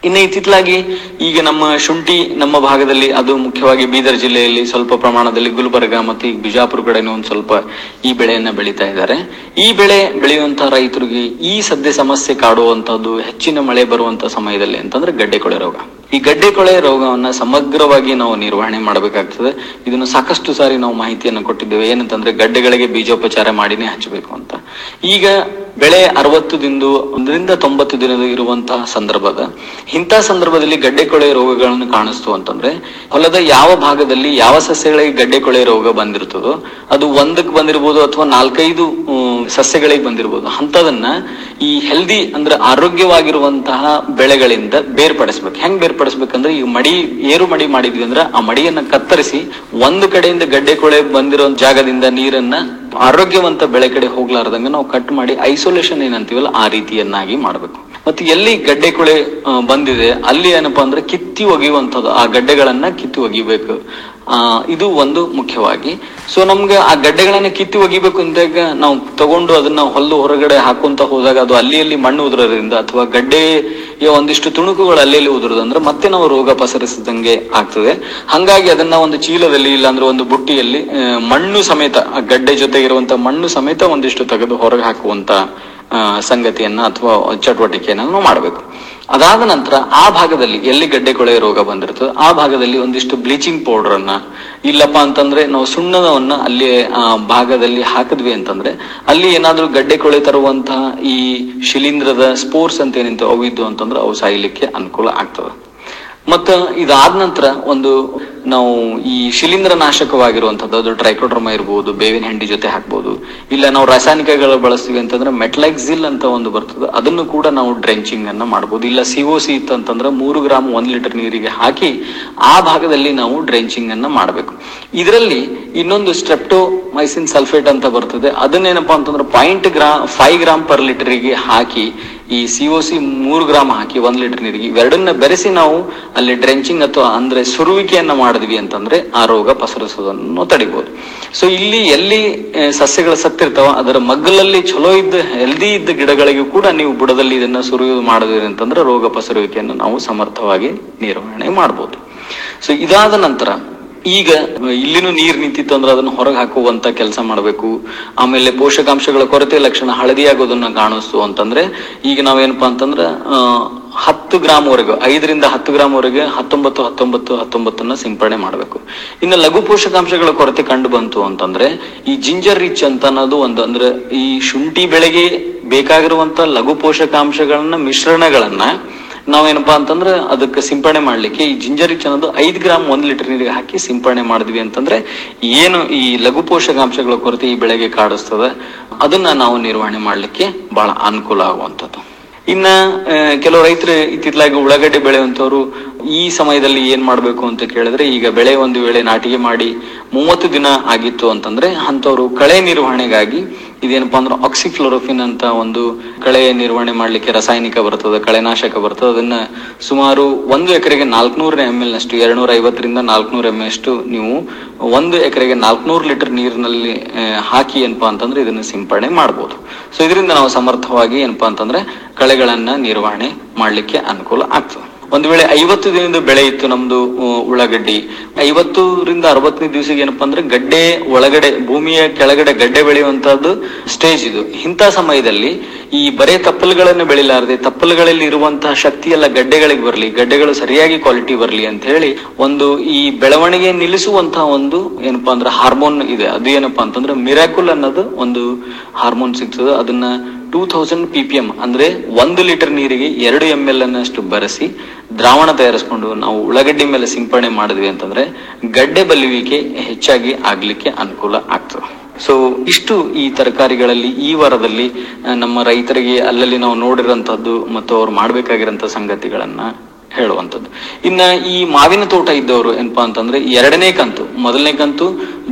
ಇನ್ನು ಇತ್ತಿತ್ತಲಾಗಿ ಈಗ ನಮ್ಮ ಶುಂಠಿ ನಮ್ಮ ಭಾಗದಲ್ಲಿ ಅದು ಮುಖ್ಯವಾಗಿ ಬೀದರ್ ಜಿಲ್ಲೆಯಲ್ಲಿ ಸ್ವಲ್ಪ ಪ್ರಮಾಣದಲ್ಲಿ ಗುಲ್ಬರ್ಗ ಮತ್ತು ಈಗ ಬಿಜಾಪುರ ಕಡೆನೂ ಒಂದು ಸ್ವಲ್ಪ ಈ ಬೆಳೆಯನ್ನ ಬೆಳೀತಾ ಇದ್ದಾರೆ ಈ ಬೆಳೆ ಬೆಳೆಯುವಂತಹ ರೈತರಿಗೆ ಈ ಸದ್ಯ ಸಮಸ್ಯೆ ಕಾಡುವಂತಹದ್ದು ಹೆಚ್ಚಿನ ಮಳೆ ಬರುವಂತ ಸಮಯದಲ್ಲಿ ಅಂತಂದ್ರೆ ಗಡ್ಡೆ ಕೊಳೆ ರೋಗ ಈ ಗಡ್ಡೆ ಕೊಳೆ ರೋಗವನ್ನ ಸಮಗ್ರವಾಗಿ ನಾವು ನಿರ್ವಹಣೆ ಮಾಡಬೇಕಾಗ್ತದೆ ಇದನ್ನು ಸಾಕಷ್ಟು ಸಾರಿ ನಾವು ಮಾಹಿತಿಯನ್ನು ಕೊಟ್ಟಿದ್ದೇವೆ ಏನಂತಂದ್ರೆ ಗಡ್ಡೆಗಳಿಗೆ ಬೀಜೋಪಚಾರ ಮಾಡಿನೇ ಹಚ್ಚಬೇಕು ಅಂತ ಈಗ ಬೆಳೆ ಅರವತ್ತು ದಿನದ ಒಂದರಿಂದ ತೊಂಬತ್ತು ದಿನದ ಇರುವಂತಹ ಸಂದರ್ಭದ ಇಂತಹ ಸಂದರ್ಭದಲ್ಲಿ ಗಡ್ಡೆ ಕೊಳೆ ರೋಗಗಳನ್ನು ಕಾಣಿಸ್ತು ಅಂತಂದ್ರೆ ಹೊಲದ ಯಾವ ಭಾಗದಲ್ಲಿ ಯಾವ ಸಸ್ಯಗಳಿಗೆ ಗಡ್ಡೆ ಕೊಳೆ ರೋಗ ಬಂದಿರ್ತದೋ ಅದು ಒಂದಕ್ಕೆ ಬಂದಿರಬಹುದು ಅಥವಾ ನಾಲ್ಕೈದು ಹ್ಮ್, ಸಸ್ಯಗಳಿಗೆ ಬಂದಿರಬಹುದು ಅಂತದನ್ನ ಈ ಹೆಲ್ದಿ ಅಂದ್ರೆ ಆರೋಗ್ಯವಾಗಿರುವಂತಹ ಬೆಳೆಗಳಿಂದ ಬೇರ್ಪಡಿಸ್ಬೇಕು ಹೆಂಗ್ ಬೇರ್ಪಡಿಸ್ಬೇಕಂದ್ರೆ ಈ ಮಡಿ ಏರು ಮಡಿ ಮಾಡಿದ್ವಿ ಅಂದ್ರೆ ಆ ಮಡಿಯನ್ನ ಕತ್ತರಿಸಿ ಒಂದು ಕಡೆಯಿಂದ ಗಡ್ಡೆ ಕೊಳೆ ಬಂದಿರೋ ಜಾಗದಿಂದ ನೀರನ್ನ ಆರೋಗ್ಯವಂತ ಬೆಳೆ ಕಡೆ ಹೋಗ್ಲಾರ್ದಂಗ ನಾವು ಕಟ್ ಮಾಡಿ ಐಸೋಲೇಷನ್ ಏನಂತೀವಲ್ಲ ಆ ರೀತಿಯನ್ನಾಗಿ ಮಾಡಬೇಕು ಮತ್ತೆ ಎಲ್ಲಿ ಗಡ್ಡೆ ಕೊಳೆ ಆ, ಬಂದಿದೆ ಅಲ್ಲಿ ಏನಪ್ಪಾ ಅಂದ್ರೆ ಕಿತ್ತಿ ಒಗೆಯುವಂಥದ್ದು ಆ ಗಡ್ಡೆಗಳನ್ನ ಕಿತ್ತಿ ಒಗಿಬೇಕು ಆ ಇದು ಒಂದು ಮುಖ್ಯವಾಗಿ ಸೊ ನಮ್ಗೆ ಆ ಗಡ್ಡೆಗಳನ್ನ ಕಿತ್ತಿ ಒಗಿಬೇಕು ಅಂದಾಗ ನಾವು ತಗೊಂಡು ಅದನ್ನ ಹೊಲ್ದು ಹೊರಗಡೆ ಹಾಕುವಂತ ಹೋದಾಗ ಅದು ಅಲ್ಲಿ ಅಲ್ಲಿ ಮಣ್ಣು ಉದುರೋದ್ರಿಂದ ಅಥವಾ ಗಡ್ಡೆಯ ಒಂದಿಷ್ಟು ತುಣುಕುಗಳು ಅಲ್ಲಿ ಅಲ್ಲಿ ಉದುರೋದಂದ್ರೆ ಮತ್ತೆ ನಾವು ರೋಗ ಪಸರಿಸಿದಂಗೆ ಆಗ್ತದೆ ಹಂಗಾಗಿ ಅದನ್ನ ಒಂದು ಚೀಲದಲ್ಲಿ ಇಲ್ಲಾಂದ್ರೆ ಒಂದು ಬುಟ್ಟಿಯಲ್ಲಿ ಆ, ಮಣ್ಣು ಸಮೇತ ಆ ಗಡ್ಡೆ ಜೊತೆ ಇರುವಂತ ಮಣ್ಣು ಸಮೇತ ಒಂದಿಷ್ಟು ತೆಗೆದು ಹೊರಗೆ ಹಾಕುವಂತ ಆ, ಸಂಗತಿಯನ್ನ ಅಥವಾ ಚಟುವಟಿಕೆಯನ್ನ ನಾವು ಮಾಡಬೇಕು ಅದಾದ ನಂತರ ಆ ಭಾಗದಲ್ಲಿ ಎಲ್ಲಿ ಗಡ್ಡೆ ಕೊಳೆ ರೋಗ ಬಂದಿರ್ತದೆ ಆ ಭಾಗದಲ್ಲಿ ಒಂದಿಷ್ಟು ಬ್ಲೀಚಿಂಗ್ ಪೌಡರ್ ಅನ್ನ ಇಲ್ಲಪ್ಪ ಅಂತಂದ್ರೆ ನಾವು ಸುಣ್ಣವನ್ನ ಅಲ್ಲಿ ಆ ಭಾಗದಲ್ಲಿ ಹಾಕಿದ್ವಿ ಅಂತಂದ್ರೆ ಅಲ್ಲಿ ಏನಾದ್ರೂ ಗಡ್ಡೆ ಕೊಳೆ ತರುವಂತಹ ಈ ಶಿಲೀಂಧ್ರದ ಸ್ಪೋರ್ಸ್ ಅಂತ ಏನಿತ್ತು ಅವು ಇದ್ದು ಅಂತಂದ್ರೆ ಅವು ಸಾಯ್ಲಿಕ್ಕೆ ಅನುಕೂಲ ಆಗ್ತದೆ ಮತ್ತ ಇದಾದ ನಂತರ ಒಂದು ನಾವು ಈ ಶಿಲೀಂಧ್ರ ನಾಶಕವಾಗಿರುವಂತದ್ದು ಅದು ಟ್ರೈಕೋಡ್ರಮ ಇರ್ಬೋದು ಬೇವಿನ ಹಿಂಡಿ ಜೊತೆ ಹಾಕ್ಬೋದು ಇಲ್ಲ ನಾವು ರಾಸಾಯನಿಕಗಳು ಬಳಸ್ತೀವಿ ಅಂತಂದ್ರೆ ಮೆಟ್ಲೈಕ್ಸಿಲ್ ಅಂತ ಒಂದು ಬರ್ತದೆ ಅದನ್ನು ಕೂಡ ನಾವು ಡ್ರೆಂಚಿಂಗ್ ಅನ್ನ ಮಾಡ್ಬೋದು ಇಲ್ಲ ಸಿಒಸಿ ಇತ್ತು ಅಂತಂದ್ರೆ ಮೂರು ಗ್ರಾಮ್ ಒಂದ್ ಲೀಟರ್ ನೀರಿಗೆ ಹಾಕಿ ಆ ಭಾಗದಲ್ಲಿ ನಾವು ಡ್ರೆಂಚಿಂಗ್ ಅನ್ನ ಮಾಡಬೇಕು ಇದರಲ್ಲಿ ಇನ್ನೊಂದು ಸ್ಟ್ರೆಪ್ಟೋ ಮೈಸಿನ್ ಸಲ್ಫೇಟ್ ಅಂತ ಬರ್ತದೆ ಅದನ್ನೇನಪ್ಪಾ ಅಂತಂದ್ರೆ point gram five gram per ಲೀಟರ್ಗೆ ಹಾಕಿ ಈ ಸಿಒಸಿ ಮೂರು ಗ್ರಾಮ್ ಹಾಕಿ ಒಂದ್ ಲೀಟರ್ ನೀರಿಗೆ ಇವೆರಡನ್ನ ಬೆರೆಸಿ ನಾವು ಅಲ್ಲಿ ಡ್ರೆಂಚಿಂಗ್ ಅಥವಾ ಅಂದ್ರೆ ಸುರುವಿಕೆಯನ್ನ ಮಾಡಿದ್ವಿ ಅಂತಂದ್ರೆ ಆ ರೋಗ ಪಸರಿಸೋದನ್ನು ತಡಿಬಹುದು ಸೊ ಇಲ್ಲಿ ಎಲ್ಲಿ ಆ, ಸಸ್ಯಗಳು ಸತ್ತಿರ್ತಾವ ಅದರ ಮಗ್ಗಲಲ್ಲಿ ಚಲೋ ಇದ್ದ ಹೆಲ್ದಿ ಇದ್ದ ಗಿಡಗಳಿಗೂ ಕೂಡ ನೀವು ಬುಡದಲ್ಲಿ ಇದನ್ನ ಸುರಿಯುವುದು ಮಾಡಿದ್ರಿ ಅಂತಂದ್ರೆ ರೋಗ ಪಸರುವಿಕೆಯನ್ನು ನಾವು ಸಮರ್ಥವಾಗಿ ನಿರ್ವಹಣೆ ಮಾಡಬಹುದು ಸೊ ಇದಾದ ನಂತರ ಈಗ ಇಲ್ಲಿನೂ ನೀರ್ ನಿಂತಿತ್ತು ಅಂದ್ರೆ ಅದನ್ನ ಹೊರಗೆ ಹಾಕುವಂತ ಕೆಲಸ ಮಾಡಬೇಕು ಆಮೇಲೆ ಪೋಷಕಾಂಶಗಳ ಕೊರತೆ ಲಕ್ಷಣ ಹಳದಿ ಆಗೋದನ್ನ ಕಾಣಿಸ್ತು ಅಂತಂದ್ರೆ ಈಗ ನಾವೇನಪ್ಪಾ ಅಂತಂದ್ರೆ ಆ, ಹತ್ತು ಗ್ರಾಮ್ ವರೆಗೂ ಐದರಿಂದ ಹತ್ತು ಗ್ರಾಮ್ ವರೆಗೆ ಹತ್ತೊಂಬತ್ತು ಹತ್ತೊಂಬತ್ತು ಹತ್ತೊಂಬತ್ತನ್ನ ಸಿಂಪಡಣೆ ಮಾಡಬೇಕು ಇನ್ನು ಲಘು ಪೋಷಕಾಂಶಗಳ ಕೊರತೆ ಕಂಡು ಬಂತು ಅಂತಂದ್ರೆ ಈ ಜಿಂಜರ್ ರಿಚ್ ಅಂತ ಅನ್ನೋದು ಒಂದು ಅಂದ್ರೆ ಈ ಶುಂಠಿ ಬೆಳೆಗೆ ಬೇಕಾಗಿರುವಂತ ಲಘು ಪೋಷಕಾಂಶಗಳನ್ನ ಮಿಶ್ರಣಗಳನ್ನ ನಾವೇನಪ್ಪಾ ಅಂತಂದ್ರೆ ಅದಕ್ಕೆ ಸಿಂಪಡಣೆ ಮಾಡ್ಲಿಕ್ಕೆ ಈ ಜಿಂಜರ್ ರಿಚ್ ಅನ್ನೋದು ಐದ್ ಗ್ರಾಮ್ ಒಂದ್ ಲೀಟರ್ ನೀರಿಗೆ ಹಾಕಿ ಸಿಂಪಡಣೆ ಮಾಡಿದ್ವಿ ಅಂತಂದ್ರೆ ಏನು ಈ ಲಘು ಪೋಷಕಾಂಶಗಳ ಕೊರತೆ ಈ ಬೆಳೆಗೆ ಕಾಡಿಸ್ತದೆ ಅದನ್ನ ನಾವು ನಿರ್ವಹಣೆ ಮಾಡ್ಲಿಕ್ಕೆ ಬಹಳ ಅನುಕೂಲ ಆಗುವಂಥದ್ದು ಇನ್ನ ಆ, ಕೆಲವು ರೈತರು ಇತ್ತಿತ್ತಲಾಗಿ ಉಳ್ಳಾಗಡ್ಡೆ ಬೆಳೆಯುವಂತವ್ರು ಈ ಸಮಯದಲ್ಲಿ ಏನ್ ಮಾಡ್ಬೇಕು ಅಂತ ಕೇಳಿದ್ರೆ ಈಗ ಬೆಳೆ ಒಂದು ವೇಳೆ ನಾಟಿಗೆ ಮಾಡಿ ಮೂವತ್ತು ದಿನ ಆಗಿತ್ತು ಅಂತಂದ್ರೆ ಅಂತವ್ರು ಕಳೆ ನಿರ್ವಹಣೆಗಾಗಿ ಇದೇನಪ್ಪಾ ಅಂದ್ರೆ ಆಕ್ಸಿಫ್ಲೋರೋಫಿನ್ ಅಂತ ಒಂದು ಕಳೆ ನಿರ್ವಹಣೆ ಮಾಡ್ಲಿಕ್ಕೆ ರಾಸಾಯನಿಕ ಬರ್ತದೆ ಕಳೆನಾಶಕ ಬರ್ತದೆ ಅದನ್ನ ಸುಮಾರು ಒಂದು ಎಕರೆಗೆ ನಾಲ್ಕನೂರ ಎಂ ಎಲ್ ನಷ್ಟು ಎರಡ್ನೂರ ಐವತ್ತರಿಂದ ನಾಲ್ಕನೂರ ಎಂ ಅಷ್ಟು ನೀವು ಒಂದು ಎಕರೆಗೆ ನಾಲ್ಕನೂರು ಲೀಟರ್ ನೀರಿನಲ್ಲಿ ಆ, ಹಾಕಿ ಏನಪ್ಪಾ ಅಂತಂದ್ರೆ ಇದನ್ನ ಸಿಂಪಡಣೆ ಮಾಡ್ಬೋದು ಸೊ ಇದರಿಂದ ನಾವು ಸಮರ್ಥವಾಗಿ ಏನಪ್ಪಾ ಅಂತಂದ್ರೆ ಕಳೆಗಳನ್ನ ನಿರ್ವಹಣೆ ಮಾಡ್ಲಿಕ್ಕೆ ಅನುಕೂಲ ಆಗ್ತದೆ ಒಂದು ವೇಳೆ ಐವತ್ತು ದಿನದ ಬೆಳೆ ಇತ್ತು ನಮ್ದು ಆ, ಉಳ್ಳಾಗಡ್ಡಿ ಐವತ್ತರಿಂದ ಅರವತ್ತನೇ ದಿವಸಿಗೆ ಏನಪ್ಪಾ ಅಂದ್ರೆ ಗಡ್ಡೆ ಒಳಗಡೆ ಭೂಮಿಯ ಕೆಳಗಡೆ ಗಡ್ಡೆ ಬೆಳೆಯುವಂತಹದ್ದು ಸ್ಟೇಜ್ ಇದು ಇಂಥ ಸಮಯದಲ್ಲಿ ಈ ಬರೇ ತಪ್ಪಲುಗಳನ್ನು ಬೆಳಿಲಾರದೆ ತಪ್ಪಲುಗಳಲ್ಲಿ ಇರುವಂತಹ ಶಕ್ತಿ ಎಲ್ಲ ಗಡ್ಡೆಗಳಿಗೆ ಬರಲಿ ಗಡ್ಡೆಗಳು ಸರಿಯಾಗಿ ಕ್ವಾಲಿಟಿ ಬರಲಿ ಅಂತ ಹೇಳಿ ಒಂದು ಈ ಬೆಳವಣಿಗೆ ನಿಲ್ಲಿಸುವಂತಹ ಒಂದು ಏನಪ್ಪಾ ಅಂದ್ರೆ ಹಾರ್ಮೋನ್ ಇದೆ ಅದು ಏನಪ್ಪಾ ಅಂತಂದ್ರೆ ಮಿರಾಕುಲ್ ಅನ್ನೋದು ಒಂದು ಹಾರ್ಮೋನ್ ಸಿಗ್ತದೆ ಅದನ್ನ two thousand P P M ಅಂದ್ರೆ ಒಂದು ಲೀಟರ್ ನೀರಿಗೆ ಎರಡು ಎಂ ಎಲ್ ಅನ್ನಷ್ಟು ಬರೆಸಿ ದ್ರಾವಣ ತಯಾರಿಸ್ಕೊಂಡು ನಾವು ಉಳ್ಳಾಗಡ್ಡಿ ಮೇಲೆ ಸಿಂಪಡಣೆ ಮಾಡಿದ್ವಿ ಅಂತಂದ್ರೆ ಗಡ್ಡೆ ಬಲಿಯುವಿಕೆ ಹೆಚ್ಚಾಗಿ ಆಗ್ಲಿಕ್ಕೆ ಅನುಕೂಲ ಆಗ್ತದೆ ಸೊ ಇಷ್ಟು ಈ ತರಕಾರಿಗಳಲ್ಲಿ ಈ ವಾರದಲ್ಲಿ ಆ, ನಮ್ಮ ರೈತರಿಗೆ ಅಲ್ಲಲ್ಲಿ ನಾವು ನೋಡಿರೋಂಥದ್ದು ಮತ್ತು ಅವ್ರು ಮಾಡ್ಬೇಕಾಗಿರೋಂಥ ಸಂಗತಿಗಳನ್ನ ಹೇಳುವಂಥದ್ದು ಇನ್ನ ಈ ಮಾವಿನ ತೋಟ ಇದ್ದವರು ಏನಪ್ಪಾ ಅಂತಂದ್ರೆ ಎರಡನೇ ಕಂತು ಮೊದಲನೇ ಕಂತು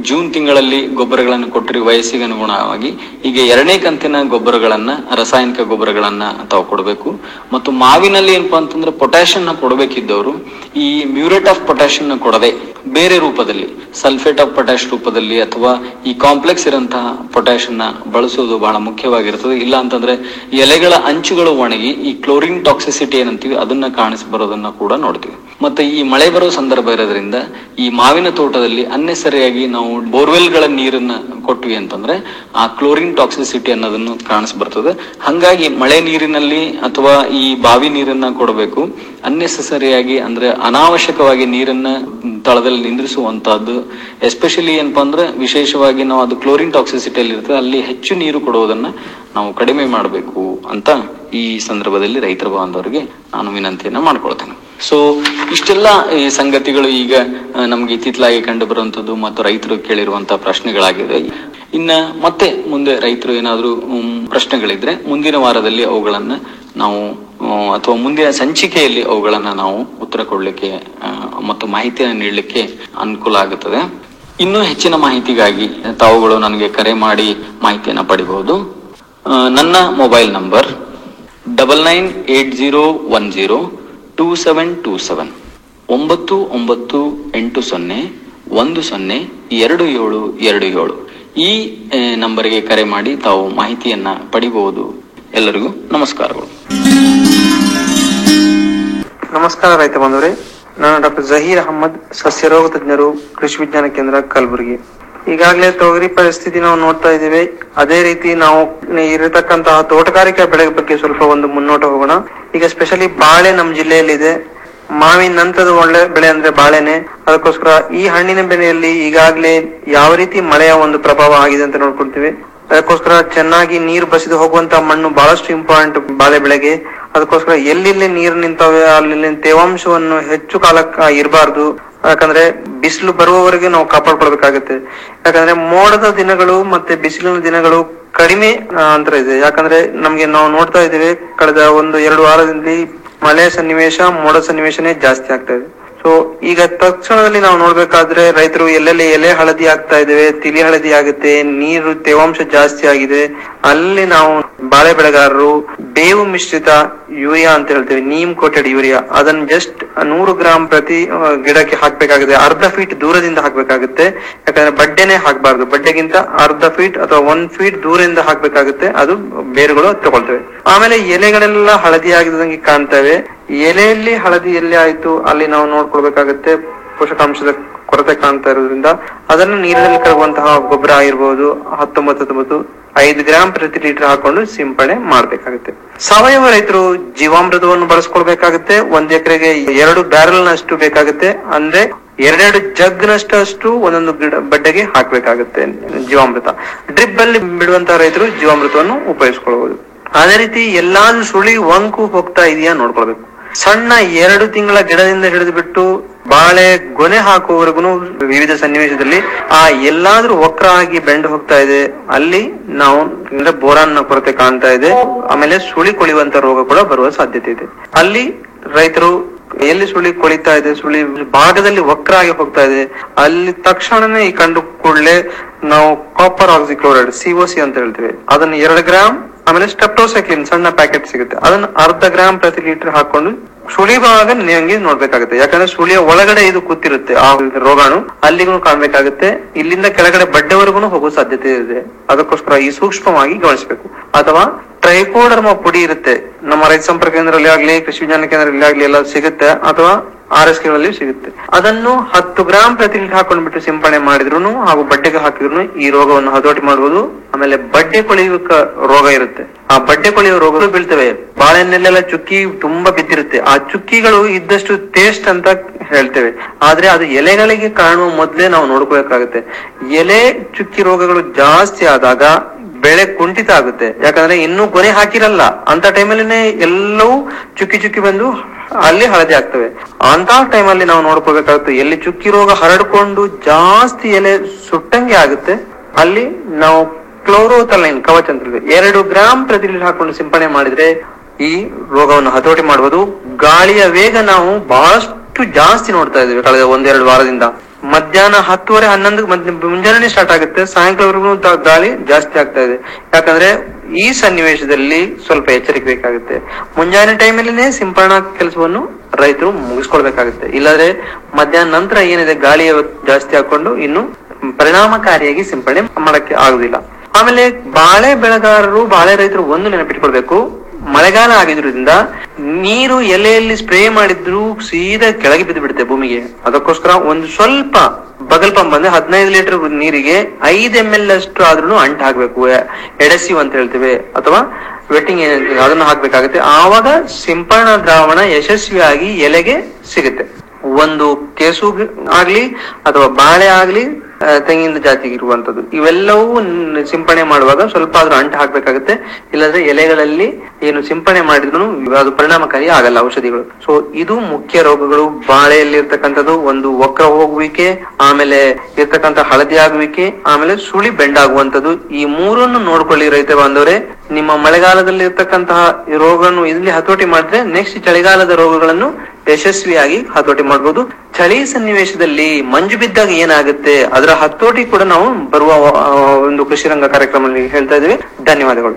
ಜೂನ್ ತಿಂಗಳಲ್ಲಿ ಗೊಬ್ಬರಗಳನ್ನು ಕೊಟ್ಟಿರಿ ವಯಸ್ಸಿಗೆ ಅನುಗುಣವಾಗಿ ಈಗ ಎರಡನೇ ಕಂತಿನ ಗೊಬ್ಬರಗಳನ್ನ ರಾಸಾಯನಿಕ ಗೊಬ್ಬರಗಳನ್ನ ತಾವು ಕೊಡಬೇಕು ಮತ್ತು ಮಾವಿನಲ್ಲಿ ಏನಪ್ಪಾ ಅಂತಂದ್ರೆ ಪೊಟ್ಯಾಷಿಯಂ ನ ಕೊಡಬೇಕಿದ್ದವರು ಈ ಮ್ಯೂರೇಟ್ ಆಫ್ ಪೊಟ್ಯಾಷಿಯಂ ನ ಕೊಡದೆ ಬೇರೆ ರೂಪದಲ್ಲಿ ಸಲ್ಫೇಟ್ ಆಫ್ ಪೊಟ್ಯಾಶ್ ರೂಪದಲ್ಲಿ ಅಥವಾ ಈ ಕಾಂಪ್ಲೆಕ್ಸ್ ಇರಂತಹ ಪೊಟ್ಯಾಷಿಯಂ ನ ಬಳಸೋದು ಬಹಳ ಮುಖ್ಯವಾಗಿರ್ತದೆ ಇಲ್ಲ ಅಂತಂದ್ರೆ ಎಲೆಗಳ ಅಂಚುಗಳು ಒಣಗಿ ಈ ಕ್ಲೋರಿನ್ ಟಾಕ್ಸಿಸಿಟಿ ಏನಂತೀವಿ ಅದನ್ನ ಕಾಣಿಸಿ ಬರೋದನ್ನ ಕೂಡ ನೋಡ್ತೀವಿ ಮತ್ತೆ ಈ ಮಳೆ ಬರೋ ಸಂದರ್ಭ ಇರೋದ್ರಿಂದ ಈ ಮಾವಿನ ತೋಟದಲ್ಲಿ ಅನ್ನೆಸರಿಯಾಗಿ ನಾವು ಬೋರ್ವೆಲ್ ಗಳ ನೀರನ್ನ ಕೊಟ್ವಿ ಅಂತಂದ್ರೆ ಆ ಕ್ಲೋರಿನ್ ಟಾಕ್ಸಿಸಿಟಿ ಅನ್ನೋದನ್ನು ಕಾಣಿಸ್ ಬರ್ತದೆ ಹಂಗಾಗಿ ಮಳೆ ನೀರಿನಲ್ಲಿ ಅಥವಾ ಈ ಬಾವಿ ನೀರನ್ನ ಕೊಡಬೇಕು ಅನ್ನೆಸರಿಯಾಗಿ ಅಂದ್ರೆ ಅನಾವಶ್ಯಕವಾಗಿ ನೀರನ್ನ ತಳದಲ್ಲಿ ನಿಂದ್ರಿಸುವಂತಹದ್ದು ಎಸ್ಪೆಷಲಿ ಏನಪ್ಪಾ ಅಂದ್ರೆ ವಿಶೇಷವಾಗಿ ನಾವು ಅದು ಕ್ಲೋರಿನ್ ಟಾಕ್ಸಿಸಿಟಿಯಲ್ಲಿ ಇರ್ತದೆ ಅಲ್ಲಿ ಹೆಚ್ಚು ನೀರು ಕೊಡುವುದನ್ನ ನಾವು ಕಡಿಮೆ ಮಾಡಬೇಕು ಅಂತ ಈ ಸಂದರ್ಭದಲ್ಲಿ ರೈತರ ಬಾಂಧವರಿಗೆ ನಾನು ವಿನಂತಿಯನ್ನ ಮಾಡ್ಕೊಳ್ತೇನೆ ಸೊ ಇಷ್ಟೆಲ್ಲ ಈ ಸಂಗತಿಗಳು ಈಗ ಆ, ನಮ್ಗೆ ಇತ್ತಿತ್ತಲಾಗಿ ಕಂಡು ಬರುವಂತದ್ದು ಮತ್ತು ರೈತರು ಕೇಳಿರುವಂತಹ ಪ್ರಶ್ನೆಗಳಾಗಿವೆ ಇನ್ನ ಮತ್ತೆ ಮುಂದೆ ರೈತರು ಏನಾದ್ರು ಹ್ಮ್, ಪ್ರಶ್ನೆಗಳಿದ್ರೆ ಮುಂದಿನ ವಾರದಲ್ಲಿ ಅವುಗಳನ್ನ ನಾವು ಆ, ಅಥವಾ ಮುಂದಿನ ಸಂಚಿಕೆಯಲ್ಲಿ ಅವುಗಳನ್ನ ನಾವು ಉತ್ತರ ಕೊಡ್ಲಿಕ್ಕೆ ಆ, ಮತ್ತು ಮಾಹಿತಿಯನ್ನು ನೀಡಲಿಕ್ಕೆ ಅನುಕೂಲ ಆಗುತ್ತದೆ ಇನ್ನೂ ಹೆಚ್ಚಿನ ಮಾಹಿತಿಗಾಗಿ ತಾವುಗಳು ನನಗೆ ಕರೆ ಮಾಡಿ ಮಾಹಿತಿಯನ್ನ ಪಡಿಬಹುದು ಆ, ನನ್ನ mobile number double nine eight zero one zero two seven two seven ಒಂಬತ್ತು ಒಂಬತ್ತು ಎಂಟು ಸೊನ್ನೆ ಒಂದು ಸೊನ್ನೆ ಎರಡು ಏಳು ಎರಡು ಏಳು ಈ ಆ, ನಂಬರ್ಗೆ ಕರೆ ಮಾಡಿ ತಾವು ಮಾಹಿತಿಯನ್ನ ಪಡಿಬಹುದು ಎಲ್ಲರಿಗೂ ನಮಸ್ಕಾರಗಳು ನಮಸ್ಕಾರ ರೈತ ಬಂಧುವರೇ ನಾನು ಡಾಕ್ಟರ್ ಜಹೀರ್ ಅಹಮದ್ ಸಸ್ಯರೋಗ ತಜ್ಞರು ಕೃಷಿ ವಿಜ್ಞಾನ ಕೇಂದ್ರ ಕಲಬುರಗಿ ಈಗಾಗಲೇ ತೊಗರಿ ಪರಿಸ್ಥಿತಿ ನಾವು ನೋಡ್ತಾ ಇದ್ದೇವೆ ಅದೇ ರೀತಿ ನಾವು ಇರತಕ್ಕಂತಹ ತೋಟಗಾರಿಕಾ ಬೆಳೆ ಬಗ್ಗೆ ಸ್ವಲ್ಪ ಒಂದು ಮುನ್ನೋಟ ಹೋಗೋಣ ಈಗ ಸ್ಪೆಷಲಿ ಬಾಳೆ ನಮ್ಮ ಜಿಲ್ಲೆಯಲ್ಲಿದೆ ಮಾವಿನ ನಂತರದ ಒಳ್ಳೆ ಬೆಳೆ ಅಂದ್ರೆ ಬಾಳೆನೆ ಅದಕ್ಕೋಸ್ಕರ ಈ ಹಣ್ಣಿನ ಬೆಳೆಯಲ್ಲಿ ಈಗಾಗಲೇ ಯಾವ ರೀತಿ ಮಳೆಯ ಒಂದು ಪ್ರಭಾವ ಆಗಿದೆ ಅಂತ ನೋಡ್ಕೊಳ್ತೀವಿ ಅದಕ್ಕೋಸ್ಕರ ಚೆನ್ನಾಗಿ ನೀರು ಬಸಿದು ಹೋಗುವಂತ ಮಣ್ಣು ಬಹಳಷ್ಟು ಇಂಪಾರ್ಟೆಂಟ್ ಬಾಳೆ ಬೆಳೆಗೆ ಅದಕ್ಕೋಸ್ಕರ ಎಲ್ಲೆಲ್ಲಿ ನೀರು ನಿಂತವೆ ಅಲ್ಲಿ ತೇವಾಂಶವನ್ನು ಹೆಚ್ಚು ಕಾಲಕ್ಕೆ ಇರಬಾರ್ದು ಯಾಕಂದ್ರೆ ಬಿಸಿಲು ಬರುವವರೆಗೆ ನಾವು ಕಾಪಾಡ್ಕೊಳ್ಬೇಕಾಗತ್ತೆ ಯಾಕಂದ್ರೆ ಮೋಡದ ದಿನಗಳು ಮತ್ತೆ ಬಿಸಿಲಿನ ದಿನಗಳು ಕಡಿಮೆ ಆ, ಅಂತರ ಇದೆ ಯಾಕಂದ್ರೆ ನಮ್ಗೆ ನಾವು ನೋಡ್ತಾ ಇದ್ದೇವೆ ಕಳೆದ ಒಂದು ಎರಡು ವಾರದಲ್ಲಿ ಮಳೆ ಸನ್ನಿವೇಶ ಮೋಡ ಸನ್ನಿವೇಶನೇ ಜಾಸ್ತಿ ಆಗ್ತಾ ಇದೆ ಸೊ ಈಗ ತಕ್ಷಣದಲ್ಲಿ ನಾವು ನೋಡ್ಬೇಕಾದ್ರೆ ರೈತರು ಎಲ್ಲೆಲ್ಲಿ ಎಲೆ ಹಳದಿ ಆಗ್ತಾ ಇದ್ದೇವೆ ತಿಳಿ ಹಳದಿ ಆಗುತ್ತೆ ನೀರು ತೇವಾಂಶ ಜಾಸ್ತಿ ಆಗಿದೆ ಅಲ್ಲಿ ನಾವು ಬಾಳೆ ಬೆಳೆಗಾರರು ಬೇವು ಮಿಶ್ರಿತ ಯೂರಿಯಾ ಅಂತ ಹೇಳ್ತೇವೆ ನೀಮ್ ಕೋಟೆಡ್ ಯೂರಿಯಾ ಅದನ್ನ ಜಸ್ಟ್ ನೂರು ಗ್ರಾಂ ಪ್ರತಿ ಆ, ಗಿಡಕ್ಕೆ ಹಾಕ್ಬೇಕಾಗುತ್ತೆ ಅರ್ಧ ಫೀಟ್ ದೂರದಿಂದ ಹಾಕ್ಬೇಕಾಗುತ್ತೆ ಯಾಕಂದ್ರೆ ಬಡ್ಡೆನೆ ಹಾಕ್ಬಾರ್ದು ಬಡ್ಡೆಗಿಂತ ಅರ್ಧ ಫೀಟ್ ಅಥವಾ ಒಂದ್ ಫೀಟ್ ದೂರದಿಂದ ಹಾಕ್ಬೇಕಾಗುತ್ತೆ ಅದು ಬೇರುಗಳು ತಗೊಳ್ತವೆ ಆಮೇಲೆ ಎಲೆಗಳೆಲ್ಲ ಹಳದಿ ಆಗಿದಂಗೆ ಕಾಣ್ತವೆ ಎಲೆಯಲ್ಲಿ ಹಳದಿ ಎಲ್ಲಿ ಆಯ್ತು ಅಲ್ಲಿ ನಾವು ನೋಡ್ಕೊಳ್ಬೇಕಾಗುತ್ತೆ ಪೋಷಕಾಂಶದ ಕೊರತೆ ಕಾಣ್ತಾ ಇರೋದ್ರಿಂದ ಅದನ್ನು ನೀರಿನಲ್ಲಿ ಕರಗುವಂತಹ ಗೊಬ್ಬರ ಆಗಿರ್ಬೋದು ಹತ್ತೊಂಬತ್ತು ಹತ್ತೊಂಬತ್ತು ಐದು ಗ್ರಾಂ ಪ್ರತಿ ಲೀಟರ್ ಹಾಕೊಂಡು ಸಿಂಪಡಣೆ ಮಾಡ್ಬೇಕಾಗುತ್ತೆ ಸಾವಯವ ರೈತರು ಜೀವಾಮೃತವನ್ನು ಬಳಸ್ಕೊಳ್ಬೇಕಾಗುತ್ತೆ ಒಂದ್ ಎಕರೆಗೆ ಎರಡು ಬ್ಯಾರಲ್ ನಷ್ಟು ಬೇಕಾಗುತ್ತೆ ಅಂದ್ರೆ ಎರಡೆರಡು ಜಗ್ ನಷ್ಟಷ್ಟು ಒಂದೊಂದು ಗಿಡ ಬಡ್ಡೆಗೆ ಹಾಕ್ಬೇಕಾಗುತ್ತೆ ಜೀವಾಮೃತ ಡ್ರಿಪ್ ಅಲ್ಲಿ ಬಿಡುವಂತಹ ರೈತರು ಜೀವಾಮೃತವನ್ನು ಉಪಯೋಗಿಸ್ಕೊಳ್ಬಹುದು ಅದೇ ರೀತಿ ಎಲ್ಲಾದ್ರೂ ಸುಳಿ ವಂಕು ಹೋಗ್ತಾ ಇದೆಯಾ ನೋಡ್ಕೊಳ್ಬೇಕು ಸಣ್ಣ ಎರಡು ತಿಂಗಳ ಗಿಡದಿಂದ ಹಿಡಿದು ಬಿಟ್ಟು ಬಾಳೆ ಗೊನೆ ಹಾಕುವವರೆಗೂ ವಿವಿಧ ಸನ್ನಿವೇಶದಲ್ಲಿ ಆ ಎಲ್ಲಾದ್ರೂ ವಕ್ರ ಆಗಿ ಬೆಂಡ್ ಹೋಗ್ತಾ ಇದೆ ಅಲ್ಲಿ ನಾವು ಅಂದ್ರೆ ಬೋರಾನ್ ನ ಕೊರತೆ ಕಾಣ್ತಾ ಇದೆ ಆಮೇಲೆ ಸುಳಿ ಕೊಳಿಯುವಂತ ರೋಗ ಕೂಡ ಬರುವ ಸಾಧ್ಯತೆ ಇದೆ ಅಲ್ಲಿ ರೈತರು ಎಲ್ಲಿ ಸುಳಿ ಕೊಳಿತಾ ಇದೆ ಸುಳಿ ಭಾಗದಲ್ಲಿ ವಕ್ರ ಆಗಿ ಹೋಗ್ತಾ ಇದೆ ಅಲ್ಲಿ ತಕ್ಷಣನೇ ಈ ಕಂಡು ಕೂಡಲೇ ನಾವು ಕಾಪರ್ ಆಕ್ಸಿಕ್ಲೋರೈಡ್ ಸಿಒಸಿ ಅಂತ ಹೇಳ್ತೇವೆ ಅದನ್ನ ಎರಡು ಗ್ರಾಮ್ ಆಮೇಲೆ ಸ್ಟೆಪ್ಟೋಸೈಕ್ಲಿನ್ ಸಣ್ಣ ಪ್ಯಾಕೆಟ್ ಸಿಗುತ್ತೆ ಅದನ್ನ ಅರ್ಧ ಗ್ರಾಮ್ ಪ್ರತಿ ಲೀಟರ್ ಹಾಕೊಂಡು ಸುಳಿ ಭಾಗ ನಿಮಗೆ ನೋಡ್ಬೇಕಾಗುತ್ತೆ ಯಾಕಂದ್ರೆ ಸುಳಿಯ ಒಳಗಡೆ ಇದು ಕೂತಿರುತ್ತೆ ಆ ರೋಗಾಣು ಅಲ್ಲಿಗೂ ಕಾಣ್ಬೇಕಾಗುತ್ತೆ ಇಲ್ಲಿಂದ ಕೆಳಗಡೆ ಬಡ್ಡೆವರೆಗೂ ಹೋಗೋ ಸಾಧ್ಯತೆ ಇದೆ ಅದಕ್ಕೋಸ್ಕರ ಈ ಸೂಕ್ಷ್ಮವಾಗಿ ಗಮನಿಸಬೇಕು ಅಥವಾ ಟ್ರೈಕೋಡರ್ಮ ಪುಡಿ ಇರುತ್ತೆ ನಮ್ಮ ರೈತ ಸಂಪರ್ಕ ಕೇಂದ್ರದಲ್ಲಿ ಆಗ್ಲಿ ಕೃಷಿ ವಿಜ್ಞಾನ ಕೇಂದ್ರದಲ್ಲಿ ಆಗ್ಲಿ ಎಲ್ಲ ಸಿಗುತ್ತೆ ಅಥವಾ ಆರ್ ಎಸ್ ಗಳಲ್ಲಿ ಸಿಗುತ್ತೆ ಅದನ್ನು ಹತ್ತು ಗ್ರಾಂ ಪ್ರತಿ ಲೀಟರ್ ಹಾಕೊಂಡ್ಬಿಟ್ಟು ಸಿಂಪಡಣೆ ಮಾಡಿದ್ರು ಹಾಗೂ ಬಡ್ಡೆಗೆ ಹಾಕಿದ್ರು ಈ ರೋಗವನ್ನು ಹತೋಟಿ ಮಾಡಬಹುದು ಆಮೇಲೆ ಬಡ್ಡೆ ಕೊಳೆಯುವ ರೋಗ ಇರುತ್ತೆ ಆ ಬಡ್ಡೆ ಕೊಳೆಯುವ ರೋಗಗಳು ಬೀಳ್ತವೆ ಬಾಳೆಹಣ್ಣಲ್ಲೆಲ್ಲ ಚುಕ್ಕಿ ತುಂಬಾ ಬಿದ್ದಿರುತ್ತೆ ಆ ಚುಕ್ಕಿಗಳು ಇದ್ದಷ್ಟು ಟೇಸ್ಟ್ ಅಂತ ಹೇಳ್ತೇವೆ ಆದ್ರೆ ಅದು ಎಲೆಗಳಿಗೆ ಕಾಣುವ ಮೊದ್ಲೇ ನಾವು ನೋಡ್ಕೋಬೇಕಾಗುತ್ತೆ ಎಲೆ ಚುಕ್ಕಿ ರೋಗಗಳು ಜಾಸ್ತಿ ಆದಾಗ ಬೆಳೆ ಕುಂಠಿತ ಆಗುತ್ತೆ ಯಾಕಂದ್ರೆ ಇನ್ನೂ ಗೊನೆ ಹಾಕಿರಲ್ಲ ಅಂತ ಟೈಮಲ್ಲಿನೇ ಎಲ್ಲವೂ ಚುಕ್ಕಿ ಚುಕ್ಕಿ ಬಂದು ಅಲ್ಲಿ ಹಳದಿ ಆಗ್ತವೆ ಅಂತ ಟೈಮಲ್ಲಿ ನಾವು ನೋಡ್ಕೋಬೇಕಾಗುತ್ತೆ ಎಲ್ಲಿ ಚುಕ್ಕಿ ರೋಗ ಹರಡ್ಕೊಂಡು ಜಾಸ್ತಿ ಎಲೆ ಸುಟ್ಟಂಗೆ ಆಗುತ್ತೆ ಅಲ್ಲಿ ನಾವು ಕ್ಲೋರೋತಲೈನ್ ಕವಚ ಅಂತ ಹೇಳ್ತೀವಿ. ಎರಡು ಗ್ರಾಂ ಪ್ರತಿ ಲೀಟರ್ ಹಾಕೊಂಡು ಸಿಂಪಡಣೆ ಮಾಡಿದ್ರೆ ಈ ರೋಗವನ್ನು ಹತೋಟಿ ಮಾಡಬಹುದು ಗಾಳಿಯ ವೇಗ ನಾವು ಬಹಳಷ್ಟು ಜಾಸ್ತಿ ನೋಡ್ತಾ ಇದ್ದೇವೆ ಕಳೆದ ಒಂದೆರಡು ವಾರದಿಂದ ಮಧ್ಯಾಹ್ನ ಹತ್ತುವರೆ ಹನ್ನೊಂದು ಮುಂಜಾನೆ ಸ್ಟಾರ್ಟ್ ಆಗುತ್ತೆ ಸಾಯಂಕಾಲವರೆಗೂ ದ- ಗಾಳಿ ಜಾಸ್ತಿ ಆಗ್ತಾ ಇದೆ ಯಾಕಂದ್ರೆ ಈ ಸನ್ನಿವೇಶದಲ್ಲಿ ಸ್ವಲ್ಪ ಎಚ್ಚರಿಕೆ ಬೇಕಾಗುತ್ತೆ ಮುಂಜಾನೆ ಟೈಮಲ್ಲಿನೇ ಸಿಂಪರಣಾ ಕೆಲಸವನ್ನು ರೈತರು ಮುಗಿಸ್ಕೊಳ್ಬೇಕಾಗುತ್ತೆ ಇಲ್ಲಾಂದ್ರೆ ಮಧ್ಯಾಹ್ನ ನಂತರ ಏನಿದೆ ಗಾಳಿ ಜಾಸ್ತಿ ಹಾಕೊಂಡು ಇನ್ನು ಪರಿಣಾಮಕಾರಿಯಾಗಿ ಸಿಂಪಡಣೆ ಮಾಡಕ್ಕೆ ಆಗುದಿಲ್ಲ ಆಮೇಲೆ ಬಾಳೆ ಬೆಳೆಗಾರರು ಬಾಳೆ ರೈತರು ಒಂದು ನೆನಪಿಟ್ಕೊಳ್ಬೇಕು ಮಳೆಗಾಲ ಆಗಿದ್ರಿಂದ ನೀರು ಎಲೆಯಲ್ಲಿ ಸ್ಪ್ರೇ ಮಾಡಿದ್ರು ಸೀದಾ ಕೆಳಗೆ ಬಿದ್ದು ಬಿಡುತ್ತೆ ಭೂಮಿಗೆ ಅದಕ್ಕೋಸ್ಕರ ಒಂದು ಸ್ವಲ್ಪ ಬಗಲ್ ಪಂಪ್ ಅಂದ್ರೆ ಹದಿನೈದು ಲೀಟರ್ ನೀರಿಗೆ ಐದ್ ಎಂ ಎಲ್ ಅಷ್ಟು ಆದ್ರೂ ಅಂಟ್ ಹಾಕ್ಬೇಕು ಎಡೆಸಿವ್ ಅಂತ ಹೇಳ್ತೇವೆ ಅಥವಾ ವೆಟ್ಟಿಂಗ್ ಅದನ್ನು ಹಾಕ್ಬೇಕಾಗುತ್ತೆ ಆವಾಗ ಸಿಂಪರಣಾ ದ್ರಾವಣ ಯಶಸ್ವಿಯಾಗಿ ಎಲೆಗೆ ಸಿಗುತ್ತೆ ಒಂದು ಕೇಸು ಆಗ್ಲಿ ಅಥವಾ ಬಾಳೆ ಆಗ್ಲಿ ಆ, ತೆಂಗಿನ ಜಾತಿಗೆ ಇರುವಂತದ್ದು ಇವೆಲ್ಲವೂ ನ್- ಸಿಂಪಡಣೆ ಮಾಡುವಾಗ ಸ್ವಲ್ಪ ಆದ್ರೂ ಅಂಟು ಹಾಕ್ಬೇಕಾಗುತ್ತೆ ಇಲ್ಲದ್ರೆ ಎಲೆಗಳಲ್ಲಿ ಏನು ಸಿಂಪಡಣೆ ಮಾಡಿದ್ರು ಅದು ಪರಿಣಾಮಕಾರಿ ಆಗಲ್ಲ ಔಷಧಿಗಳು ಸೊ ಇದು ಮುಖ್ಯ ರೋಗಗಳು ಬಾಳೆಯಲ್ಲಿ ಇರ್ತಕ್ಕಂಥದ್ದು ಒಂದು ವಕ್ರ ಹೋಗುವಿಕೆ ಆಮೇಲೆ ಇರ್ತಕ್ಕಂಥ ಹಳದಿ ಆಗುವಿಕೆ ಆಮೇಲೆ ಸುಳಿ ಬೆಂಡಾಗುವಂತದ್ದು ಈ ಮೂರನ್ನು ನೋಡ್ಕೊಳ್ಳಿ ರೈತ ಬಾಂಧವರೇ ನಿಮ್ಮ ಮಳೆಗಾಲದಲ್ಲಿ ಇರ್ತಕ್ಕಂತಹ ಈ ರೋಗವನ್ನು ಇಲ್ಲಿ ಹತೋಟಿ ಮಾಡಿದ್ರೆ ನೆಕ್ಸ್ಟ್ ಚಳಿಗಾಲದ ರೋಗಗಳನ್ನು ಯಶಸ್ವಿಯಾಗಿ ಹತೋಟಿ ಮಾಡಬಹುದು ಚಳಿ ಸನ್ನಿವೇಶದಲ್ಲಿ ಮಂಜು ಬಿದ್ದಾಗ ಏನಾಗುತ್ತೆ ಅದರ ಹತೋಟಿ ಕೂಡ ನಾವು ಬರುವ ಆ, ಒಂದು ಕೃಷಿ ರಂಗ ಕಾರ್ಯಕ್ರಮದಲ್ಲಿ ಹೇಳ್ತಾ ಇದ್ದೀವಿ ಧನ್ಯವಾದಗಳು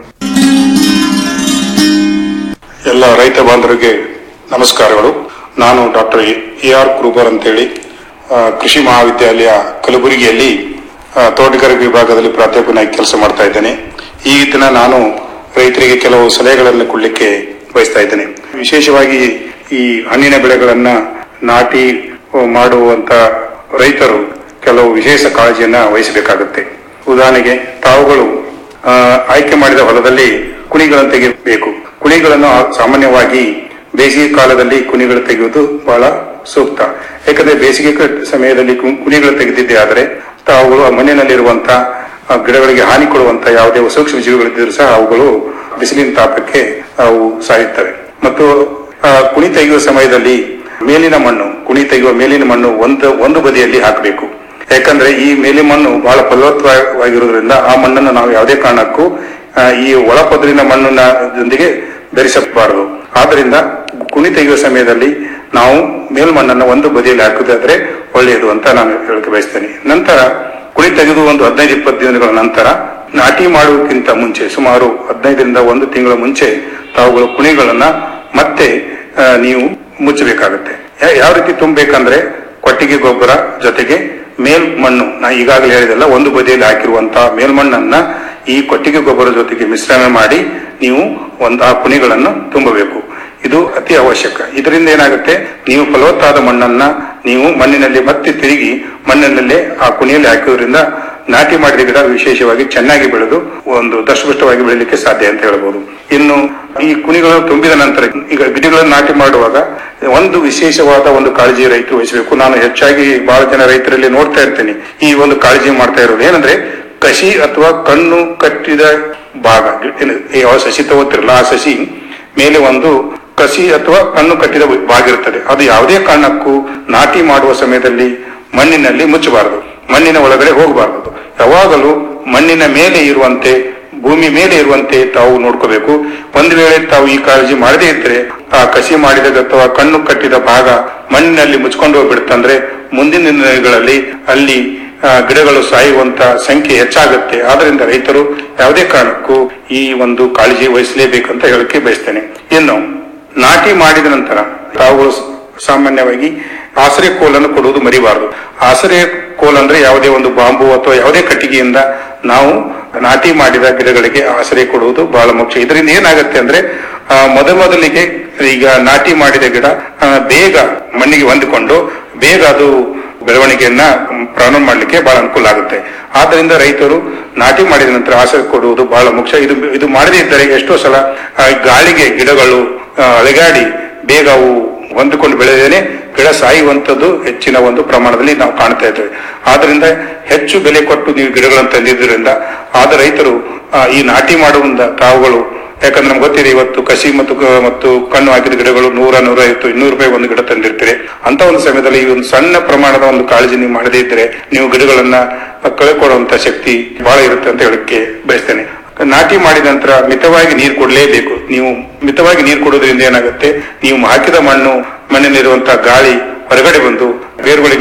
ಎಲ್ಲ ರೈತ ಬಾಂಧವರಿಗೆ ನಮಸ್ಕಾರಗಳು ನಾನು ಡಾಕ್ಟರ್ ಎ ಆರ್ ಕ್ರೂಬರ್ ಅಂತೇಳಿ ಆ, ಕೃಷಿ ಮಹಾವಿದ್ಯಾಲಯ ಕಲಬುರಗಿಯಲ್ಲಿ ಆ, ತೋಟಗಾರಿಕೆ ವಿಭಾಗದಲ್ಲಿ ಪ್ರಾಧ್ಯಾಪಕನಾಗಿ ಕೆಲಸ ಮಾಡ್ತಾ ಇದ್ದೇನೆ ಈ ದಿನ ನಾನು ರೈತರಿಗೆ ಕೆಲವು ಸಲಹೆಗಳನ್ನು ಕೊಡಲಿಕ್ಕೆ ಬಯಸ್ತಾ ಇದ್ದೇನೆ ವಿಶೇಷವಾಗಿ ಈ ಹಣ್ಣಿನ ಬೆಳೆಗಳನ್ನ ನಾಟಿ ಆ, ಮಾಡುವಂತ ರೈತರು ಕೆಲವು ವಿಶೇಷ ಕಾಳಜಿಯನ್ನ ವಹಿಸಬೇಕಾಗುತ್ತೆ ಉದಾಹರಣೆಗೆ ತಾವುಗಳು ಆ, ಆಯ್ಕೆ ಮಾಡಿದ ಹೊಲದಲ್ಲಿ ಕುಣಿಗಳನ್ನು ತೆಗೆಯಬೇಕು ಕುಣಿಗಳನ್ನು ಆ- ಸಾಮಾನ್ಯವಾಗಿ ಬೇಸಿಗೆ ಕಾಲದಲ್ಲಿ ಕುಣಿಗಳು ತೆಗೆಯುವುದು ಬಹಳ ಸೂಕ್ತ ಯಾಕಂದ್ರೆ ಬೇಸಿಗೆ ಕ- ಸಮಯದಲ್ಲಿ ಕು- ಕುಣಿಗಳು ತೆಗೆದಿದ್ದೇ ಆದರೆ ತಾವುಗಳು ಆ ಮಣ್ಣಿನಲ್ಲಿರುವಂತ ಆ, ಗಿಡಗಳಿಗೆ ಹಾನಿ ಕೊಡುವಂತ ಯಾವುದೇ ಸೂಕ್ಷ್ಮ ಜೀವಿಗಳಿದ್ದರೂ ಸಹ ಅವುಗಳು ಬಿಸಿಲಿನ ತಾಪಕ್ಕೆ ಅವು ಸಾಯುತ್ತವೆ ಮತ್ತು ಆ, ಕುಣಿ ತೆಗೆಯುವ ಸಮಯದಲ್ಲಿ ಮೇಲಿನ ಮಣ್ಣು ಕುಣಿ ತೆಗೆಯುವ ಮೇಲಿನ ಮಣ್ಣು ಒಂದು ಒಂದು ಬದಿಯಲ್ಲಿ ಹಾಕಬೇಕು ಯಾಕಂದ್ರೆ ಈ ಮೇಲಿನ ಮಣ್ಣು ಬಹಳ ಫಲವತ್ತವಾಗಿರುವುದರಿಂದ ಆ ಮಣ್ಣನ್ನು ನಾವು ಯಾವುದೇ ಕಾರಣಕ್ಕೂ ಆ, ಈ ಒಳಪದರಿನ ಮಣ್ಣಿನ ಜೊತೆಗೆ ಬೆರೆಸಬಾರದು ಆದ್ರಿಂದ ಕುಣಿ ತೆಗೆಯುವ ಸಮಯದಲ್ಲಿ ನಾವು ಮೇಲ್ಮಣ್ಣನ್ನು ಒಂದು ಬದಿಯಲ್ಲಿ ಹಾಕುವುದಾದ್ರೆ ಒಳ್ಳೆಯದು ಅಂತ ನಾನು ಹೇಳಕ್ಕೆ ಬಯಸ್ತೇನೆ ನಂತರ ಕುಣಿ ತೆಗೆದು ಒಂದು ಹದಿನೈದು ಇಪ್ಪತ್ತು ದಿನಗಳ ನಂತರ ನಾಟಿ ಮಾಡುವುದಕ್ಕಿಂತ ಮುಂಚೆ ಸುಮಾರು ಹದಿನೈದರಿಂದ ಒಂದು ತಿಂಗಳ ಮುಂಚೆ ತಾವುಗಳು ಕುಣಿಗಳನ್ನ ಮತ್ತೆ ಆ, ನೀವು ಮುಚ್ಚಬೇಕಾಗುತ್ತೆ ಯಾ- ಯಾವ ರೀತಿ ತುಂಬಬೇಕಂದ್ರೆ ಕೊಟ್ಟಿಗೆ ಗೊಬ್ಬರ ಜೊತೆಗೆ ಮೇಲ್ಮಣ್ಣು ನಾ ಈಗಾಗಲೇ ಹೇಳಿದೆಲ್ಲ ಒಂದು ಬದಿಯಲ್ಲಿ ಹಾಕಿರುವಂತಹ ಮೇಲ್ಮಣ್ಣನ್ನ ಈ ಕೊಟ್ಟಿಗೆ ಗೊಬ್ಬರ ಜೊತೆಗೆ ಮಿಶ್ರಣ ಮಾಡಿ ನೀವು ಒಂದು ಆ ಕುಣಿಗಳನ್ನು ತುಂಬಬೇಕು ಇದು ಅತಿ ಅವಶ್ಯಕ ಇದರಿಂದ ಏನಾಗುತ್ತೆ ನೀವು ಫಲವತ್ತಾದ ಮಣ್ಣನ್ನ ನೀವು ಮಣ್ಣಿನಲ್ಲಿ ಮತ್ತೆ ತಿರುಗಿ ಮಣ್ಣಿನಲ್ಲೇ ಆ ಕುಣಿಯಲ್ಲಿ ಹಾಕೋದ್ರಿಂದ ನಾಟಿ ಮಾಡಿದ ಗಿಡ ವಿಶೇಷವಾಗಿ ಚೆನ್ನಾಗಿ ಬೆಳೆದು ಒಂದು ದಷ್ಟಪುಷ್ಟವಾಗಿ ಬೆಳಲಿಕ್ಕೆ ಸಾಧ್ಯ ಅಂತ ಹೇಳ್ಬೋದು ಇನ್ನು ಈ ಕುಣಿಗಳು ತುಂಬಿದ ನಂತರ ಈಗ ಗಿಡಗಳನ್ನು ನಾಟಿ ಮಾಡುವಾಗ ಒಂದು ವಿಶೇಷವಾದ ಒಂದು ಕಾಳಜಿ ರೈತರು ವಹಿಸಬೇಕು ನಾನು ಹೆಚ್ಚಾಗಿ ಬಹಳ ಜನ ರೈತರಲ್ಲಿ ನೋಡ್ತಾ ಇರ್ತೇನೆ ಈ ಒಂದು ಕಾಳಜಿ ಮಾಡ್ತಾ ಇರೋದು ಏನಂದ್ರೆ ಕಸಿ ಅಥವಾ ಕಣ್ಣು ಕಟ್ಟಿದ ಭಾಗ ಏನು ಯಾವ ಸಸಿ ತಗೋತಿರಲ್ಲ ಆ ಸಸಿ ಮೇಲೆ ಒಂದು ಕಸಿ ಅಥವಾ ಕಣ್ಣು ಕಟ್ಟಿದ ಭಾಗ ಇರ್ತದೆ ಅದು ಯಾವುದೇ ಕಾರಣಕ್ಕೂ ನಾಟಿ ಮಾಡುವ ಸಮಯದಲ್ಲಿ ಮಣ್ಣಿನಲ್ಲಿ ಮುಚ್ಚಬಾರದು ಮಣ್ಣಿನ ಒಳಗಡೆ ಹೋಗಬಾರದು ಯಾವಾಗಲೂ ಮಣ್ಣಿನ ಮೇಲೆ ಇರುವಂತೆ ಭೂಮಿ ಮೇಲೆ ಇರುವಂತೆ ತಾವು ನೋಡ್ಕೋಬೇಕು ಒಂದು ವೇಳೆ ತಾವು ಈ ಕಾಳಜಿ ಮಾಡದೇ ಇದ್ರೆ ಆ ಕಸಿ ಮಾಡಿದ ಅಥವಾ ಕಣ್ಣು ಕಟ್ಟಿದ ಭಾಗ ಮಣ್ಣಿನಲ್ಲಿ ಮುಚ್ಕೊಂಡು ಹೋಗ್ಬಿಡುತ್ತಂದ್ರೆ ಮುಂದಿನ ದಿನಗಳಲ್ಲಿ ಅಲ್ಲಿ ಆ, ಗಿಡಗಳು ಸಾಯುವಂತ ಸಂಖ್ಯೆ ಹೆಚ್ಚಾಗುತ್ತೆ ಆದ್ರಿಂದ ರೈತರು ಯಾವುದೇ ಕಾರಣಕ್ಕೂ ಈ ಒಂದು ಕಾಳಜಿ ವಹಿಸಲೇಬೇಕಂತ ಹೇಳಕ್ಕೆ ಬಯಸ್ತೇನೆ ಇನ್ನು ನಾಟಿ ಮಾಡಿದ ನಂತರ ತಾವು ಸಾಮಾನ್ಯವಾಗಿ ಆಸರೆ ಕೋಲನ್ನು ಕೊಡುವುದು ಮರಿಬಾರದು ಆಸರೆ ಕೋಲ್ ಅಂದ್ರೆ ಯಾವುದೇ ಒಂದು ಬಾಂಬು ಅಥವಾ ಯಾವುದೇ ಕಟ್ಟಿಗೆಯಿಂದ ನಾವು ನಾಟಿ ಮಾಡಿದ ಗಿಡಗಳಿಗೆ ಆಸರೆ ಕೊಡುವುದು ಬಹಳ ಮುಖ್ಯ ಇದರಿಂದ ಏನಾಗುತ್ತೆ ಅಂದ್ರೆ ಆ, ಮೊದಮೊದಲಿಗೆ ಈಗ ನಾಟಿ ಮಾಡಿದ ಗಿಡ ಆ, ಬೇಗ ಮಣ್ಣಿಗೆ ಹೊಂದಿಕೊಂಡು ಬೇಗ ಅದು ಬೆಳವಣಿಗೆಯನ್ನ ಪ್ರಾರಂಭ ಮಾಡಲಿಕ್ಕೆ ಬಹಳ ಅನುಕೂಲ ಆಗುತ್ತೆ ಆದ್ದರಿಂದ ರೈತರು ನಾಟಿ ಮಾಡಿದ ನಂತರ ಆಸರೆ ಕೊಡುವುದು ಬಹಳ ಮುಖ್ಯ ಇದು ಇದು ಮಾಡದೇ ಇದ್ದರೆ ಎಷ್ಟೋ ಸಲ ಆ, ಗಾಳಿಗೆ ಗಿಡಗಳು ಆ, ಅಲೆಗಾಡಿ ಬೇಗ ಅವು ಹೊಂದಿಕೊಂಡು ಬೆಳೆದೇನೆ ಗಿಡ ಸಾಯುವಂತದ್ದು ಹೆಚ್ಚಿನ ಒಂದು ಪ್ರಮಾಣದಲ್ಲಿ ನಾವು ಕಾಣ್ತಾ ಇದ್ದೇವೆ ಆದ್ರಿಂದ ಹೆಚ್ಚು ಬೆಲೆ ಕೊಟ್ಟು ನೀವು ಗಿಡಗಳನ್ನು ತಂದಿದ್ದರಿಂದ ಆದ ರೈತರು ಆ, ಈ ನಾಟಿ ಮಾಡುವಂತ ತಾವುಗಳು ಯಾಕಂದ್ರೆ ನಮ್ಗೆ ಗೊತ್ತಿದೆ ಇವತ್ತು ಕಸಿ ಮತ್ತು ಕ- ಮತ್ತು ಕಣ್ಣು ಹಾಕಿದ ಗಿಡಗಳು ನೂರ ನೂರೈವತ್ತು ಇನ್ನೂರು ರೂಪಾಯಿ ಒಂದು ಗಿಡ ತಂದಿರ್ತೀರಿ ಅಂತ ಒಂದು ಸಮಯದಲ್ಲಿ ಈ ಒಂದು ಸಣ್ಣ ಪ್ರಮಾಣದ ಒಂದು ಕಾಳಜಿ ನೀವು ಮಾಡದೇ ಇದ್ರೆ ನೀವು ಗಿಡಗಳನ್ನ ಕಳೆಕೊಡುವಂತ ಶಕ್ತಿ ಬಹಳ ಇರುತ್ತೆ ಅಂತ ಹೇಳಕ್ಕೆ ಬಯಸ್ತೇನೆ ನಾಟಿ ಮಾಡಿದ ನಂತರ ಮಿತವಾಗಿ ನೀರು ಕೊಡಲೇಬೇಕು ನೀವು ಮಿತವಾಗಿ ನೀರು ಕೊಡೋದ್ರಿಂದ ಏನಾಗುತ್ತೆ ನೀವು ಹಾಕಿದ ಮಣ್ಣು ಮಣ್ಣಿನಲ್ಲಿರುವಂತಹ ಗಾಳಿ ಹೊರಗಡೆ ಬಂದು ಬೇರುಗಳಿಗೆ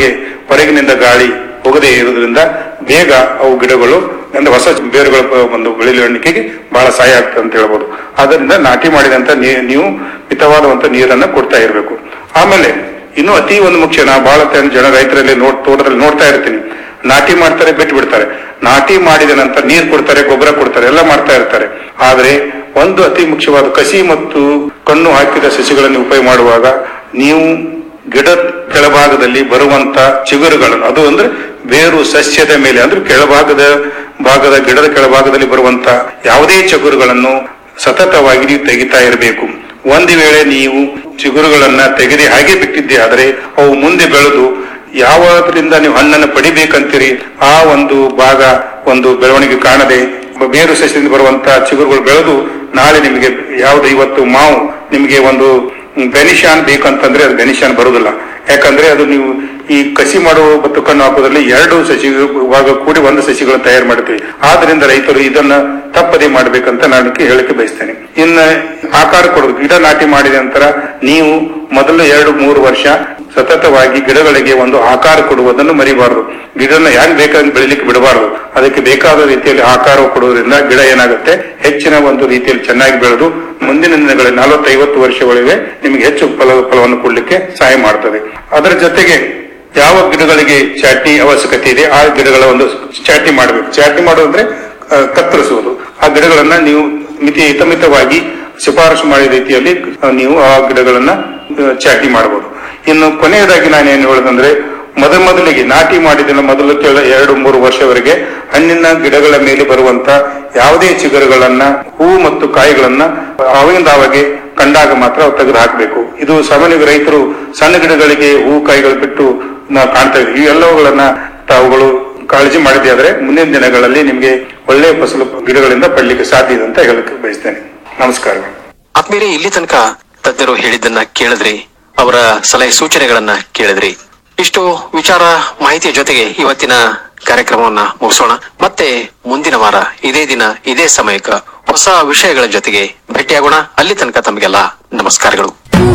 ಹೊರಗಿನಿಂದ ಗಾಳಿ ಹೋಗದೇ ಇರುವುದರಿಂದ ಬೇಗ ಅವು ಗಿಡಗಳು ಅಂದ್ರೆ ಹೊಸ ಬೇರುಗಳ ಪ- ಒಂದು ಬೆಳವಣಿಗೆಗೆ ಬಹಳ ಸಹಾಯ ಆಗ್ತದೆ ಅಂತ ಹೇಳ್ಬೋದು ಆದ್ದರಿಂದ ನಾಟಿ ಮಾಡಿದಂತ ನೀ- ನೀವು ಮಿತವಾದಂತ ನೀರನ್ನ ಕೊಡ್ತಾ ಇರಬೇಕು ಆಮೇಲೆ ಇನ್ನು ಅತಿ ಒಂದು ಮುಖ್ಯ ನಾ ಬಹಳ ತ- ಜನ ರೈತರಲ್ಲಿ ನೋಡ್ ತೋಟದಲ್ಲಿ ನೋಡ್ತಾ ಇರ್ತೀನಿ ನಾಟಿ ಮಾಡ್ತಾರೆ ಬಿಟ್ಟು ಬಿಡ್ತಾರೆ ನಾಟಿ ಮಾಡಿದ ನಂತರ ನೀರು ಕೊಡ್ತಾರೆ ಗೊಬ್ಬರ ಕೊಡ್ತಾರೆ ಎಲ್ಲ ಮಾಡ್ತಾ ಇರ್ತಾರೆ ಆದ್ರೆ ಒಂದು ಅತಿ ಮುಖ್ಯವಾದ ಕಸಿ ಮತ್ತು ಕಣ್ಣು ಹಾಕಿದ ಸಸಿಗಳನ್ನು ಉಪಯೋಗ ಮಾಡುವಾಗ ನೀವು ಗಿಡ ಕೆಳಭಾಗದಲ್ಲಿ ಬರುವಂತ ಚಿಗುರುಗಳನ್ನು ಅದು ಅಂದ್ರೆ ಬೇರು ಸಸ್ಯದ ಮೇಲೆ ಅಂದ್ರೆ ಕೆಳಭಾಗದ ಭಾಗದ ಗಿಡದ ಕೆಳಭಾಗದಲ್ಲಿ ಬರುವಂತ ಯಾವುದೇ ಚಿಗುರುಗಳನ್ನು ಸತತವಾಗಿ ನೀವು ತೆಗಿತಾ ಇರಬೇಕು ಒಂದು ವೇಳೆ ನೀವು ಚಿಗುರುಗಳನ್ನ ತೆಗೆದು ಹಾಗೆ ಬಿಟ್ಟಿದ್ದೆ ಆದರೆ ಅವು ಮುಂದೆ ಬೆಳೆದು ಯಾವಾದ್ರಿಂದ ನೀವು ಹಣ್ಣನ್ನು ಪಡಿಬೇಕಂತೀರಿ ಆ ಒಂದು ಭಾಗ ಒಂದು ಬೆಳವಣಿಗೆ ಕಾಣದೆ ಬೇರು ಸಸ್ಯದಿಂದ ಬರುವಂತ ಚಿಗುರುಗಳು ಬೆಳೆದು ನಾಳೆ ನಿಮಗೆ ಯಾವ್ದು ಇವತ್ತು ಮಾವು ನಿಮಗೆ ಒಂದು ಬೆನಿಶಾನ್ ಬೇಕಂತಂದ್ರೆ ಅದು ಬೆನಿಶಾನ್ ಬರುವುದಿಲ್ಲ ಯಾಕಂದ್ರೆ ಅದು ನೀವು ಈ ಕಸಿ ಮಾಡುವ ಮತ್ತು ಕಣ್ಣು ಹಾಕೋದ್ರಲ್ಲಿ ಎರಡು ಸಸಿ ಭಾಗ ಕೂಡಿ ಒಂದು ಸಸಿಗಳನ್ನು ತಯಾರು ಮಾಡ್ತೀವಿ ಆದ್ರಿಂದ ರೈತರು ಇದನ್ನ ತಪ್ಪದೆ ಮಾಡ್ಬೇಕಂತ ನಾನು ಹೇಳಕ್ಕೆ ಬಯಸ್ತೇನೆ ಇನ್ನ ಆಕಾರ ಕೊಡೋದು ಗಿಡ ನಾಟಿ ಮಾಡಿದ ನಂತರ ನೀವು ಮೊದಲು ಎರಡು ಮೂರು ವರ್ಷ ಸತತವಾಗಿ ಗಿಡಗಳಿಗೆ ಒಂದು ಆಕಾರ ಕೊಡುವುದನ್ನು ಮರಿಬಾರದು ಗಿಡನ ಯಾಕೆ ಬೇಕಾದ್ರೆ ಬೆಳಿಲಿಕ್ಕೆ ಬಿಡಬಾರದು ಅದಕ್ಕೆ ಬೇಕಾದ ರೀತಿಯಲ್ಲಿ ಆಕಾರ ಕೊಡುವುದರಿಂದ ಗಿಡ ಏನಾಗುತ್ತೆ ಹೆಚ್ಚಿನ ಒಂದು ರೀತಿಯಲ್ಲಿ ಚೆನ್ನಾಗಿ ಬೆಳೆದು ಮುಂದಿನ ದಿನಗಳಲ್ಲಿ ನಲವತ್ತೈವತ್ತು ವರ್ಷಗಳಿಗೆ ನಿಮಗೆ ಹೆಚ್ಚು ಫಲ ಫಲವನ್ನು ಕೊಡ್ಲಿಕ್ಕೆ ಸಹಾಯ ಮಾಡ್ತದೆ ಅದರ ಜೊತೆಗೆ ಯಾವ ಗಿಡಗಳಿಗೆ ಚಾಟ್ನಿ ಅವಶ್ಯಕತೆ ಇದೆ ಆ ಗಿಡಗಳ ಒಂದು ಚಾಟ್ನಿ ಮಾಡಬೇಕು ಚಾಟ್ನಿ ಮಾಡೋದಂದ್ರೆ ಆ, ಕತ್ತರಿಸುವುದು ಆ ಗಿಡಗಳನ್ನ ನೀವು ಮಿತಿ ಹಿತಮಿತವಾಗಿ ಶಿಫಾರಸು ಮಾಡಿದ ರೀತಿಯಲ್ಲಿ ಆ, ನೀವು ಆ ಗಿಡಗಳನ್ನ ಆ, ಚಾಟ್ನಿ ಮಾಡಬಹುದು ಇನ್ನು ಕೊನೆಯದಾಗಿ ನಾನು ಏನು ಹೇಳೋದಂದ್ರೆ ಮೊದಲ ಮೊದಲಿಗೆ ನಾಟಿ ಮಾಡಿದ ಮೊದಲು ಕೆಲ ಎರಡು ಮೂರು ವರ್ಷವರೆಗೆ ಹಣ್ಣಿನ ಗಿಡಗಳ ಮೇಲೆ ಬರುವಂತ ಯಾವುದೇ ಚಿಗುರುಗಳನ್ನ ಹೂವು ಮತ್ತು ಕಾಯಿಗಳನ್ನ ಅವಾಗಿಂದ ಅವಾಗೆ ಕಂಡಾಗ ಮಾತ್ರ ಅವು ತೆಗೆದು ಹಾಕಬೇಕು ಇದು ಸಾಮಾನ್ಯವಾಗಿ ರೈತರು ಸಣ್ಣ ಗಿಡಗಳಿಗೆ ಹೂವು ಕಾಯಿಗಳು ಬಿಟ್ಟು ನಾವು ಕಾಣ್ತಾ ಇದ್ವಿ ಇವೆಲ್ಲವುಗಳನ್ನ ತಾವುಗಳು ಕಾಳಜಿ ಮಾಡಿದೆ ಆದ್ರೆ ಮುಂದಿನ ದಿನಗಳಲ್ಲಿ ನಿಮಗೆ ಒಳ್ಳೆಯ ಫಸಲು ಗಿಡಗಳಿಂದ ಪಡ್ಲಿಕ್ಕೆ ಸಾಧ್ಯ ಇದೆ ಅಂತ ಹೇಳಕ್ಕೆ ಬಯಸ್ತೇನೆ ನಮಸ್ಕಾರಗಳು ಆದ್ಮೇಲೆ ಇಲ್ಲಿ ತನಕ ತಜ್ಞರು ಹೇಳಿದ್ದನ್ನ ಕೇಳಿದ್ರಿ ಅವರ ಸಲಹೆ ಸೂಚನೆಗಳನ್ನ ಕೇಳಿದ್ರಿ ಇಷ್ಟು ವಿಚಾರ ಮಾಹಿತಿಯ ಜೊತೆಗೆ ಇವತ್ತಿನ ಕಾರ್ಯಕ್ರಮವನ್ನ ಮುಗಿಸೋಣ ಮತ್ತೆ ಮುಂದಿನ ವಾರ ಇದೇ ದಿನ ಇದೇ ಸಮಯಕ್ಕ ಹೊಸ ವಿಷಯಗಳ ಜೊತೆಗೆ ಭೇಟಿಯಾಗೋಣ ಅಲ್ಲಿ ತನಕ ತಮಗೆಲ್ಲ ನಮಸ್ಕಾರಗಳು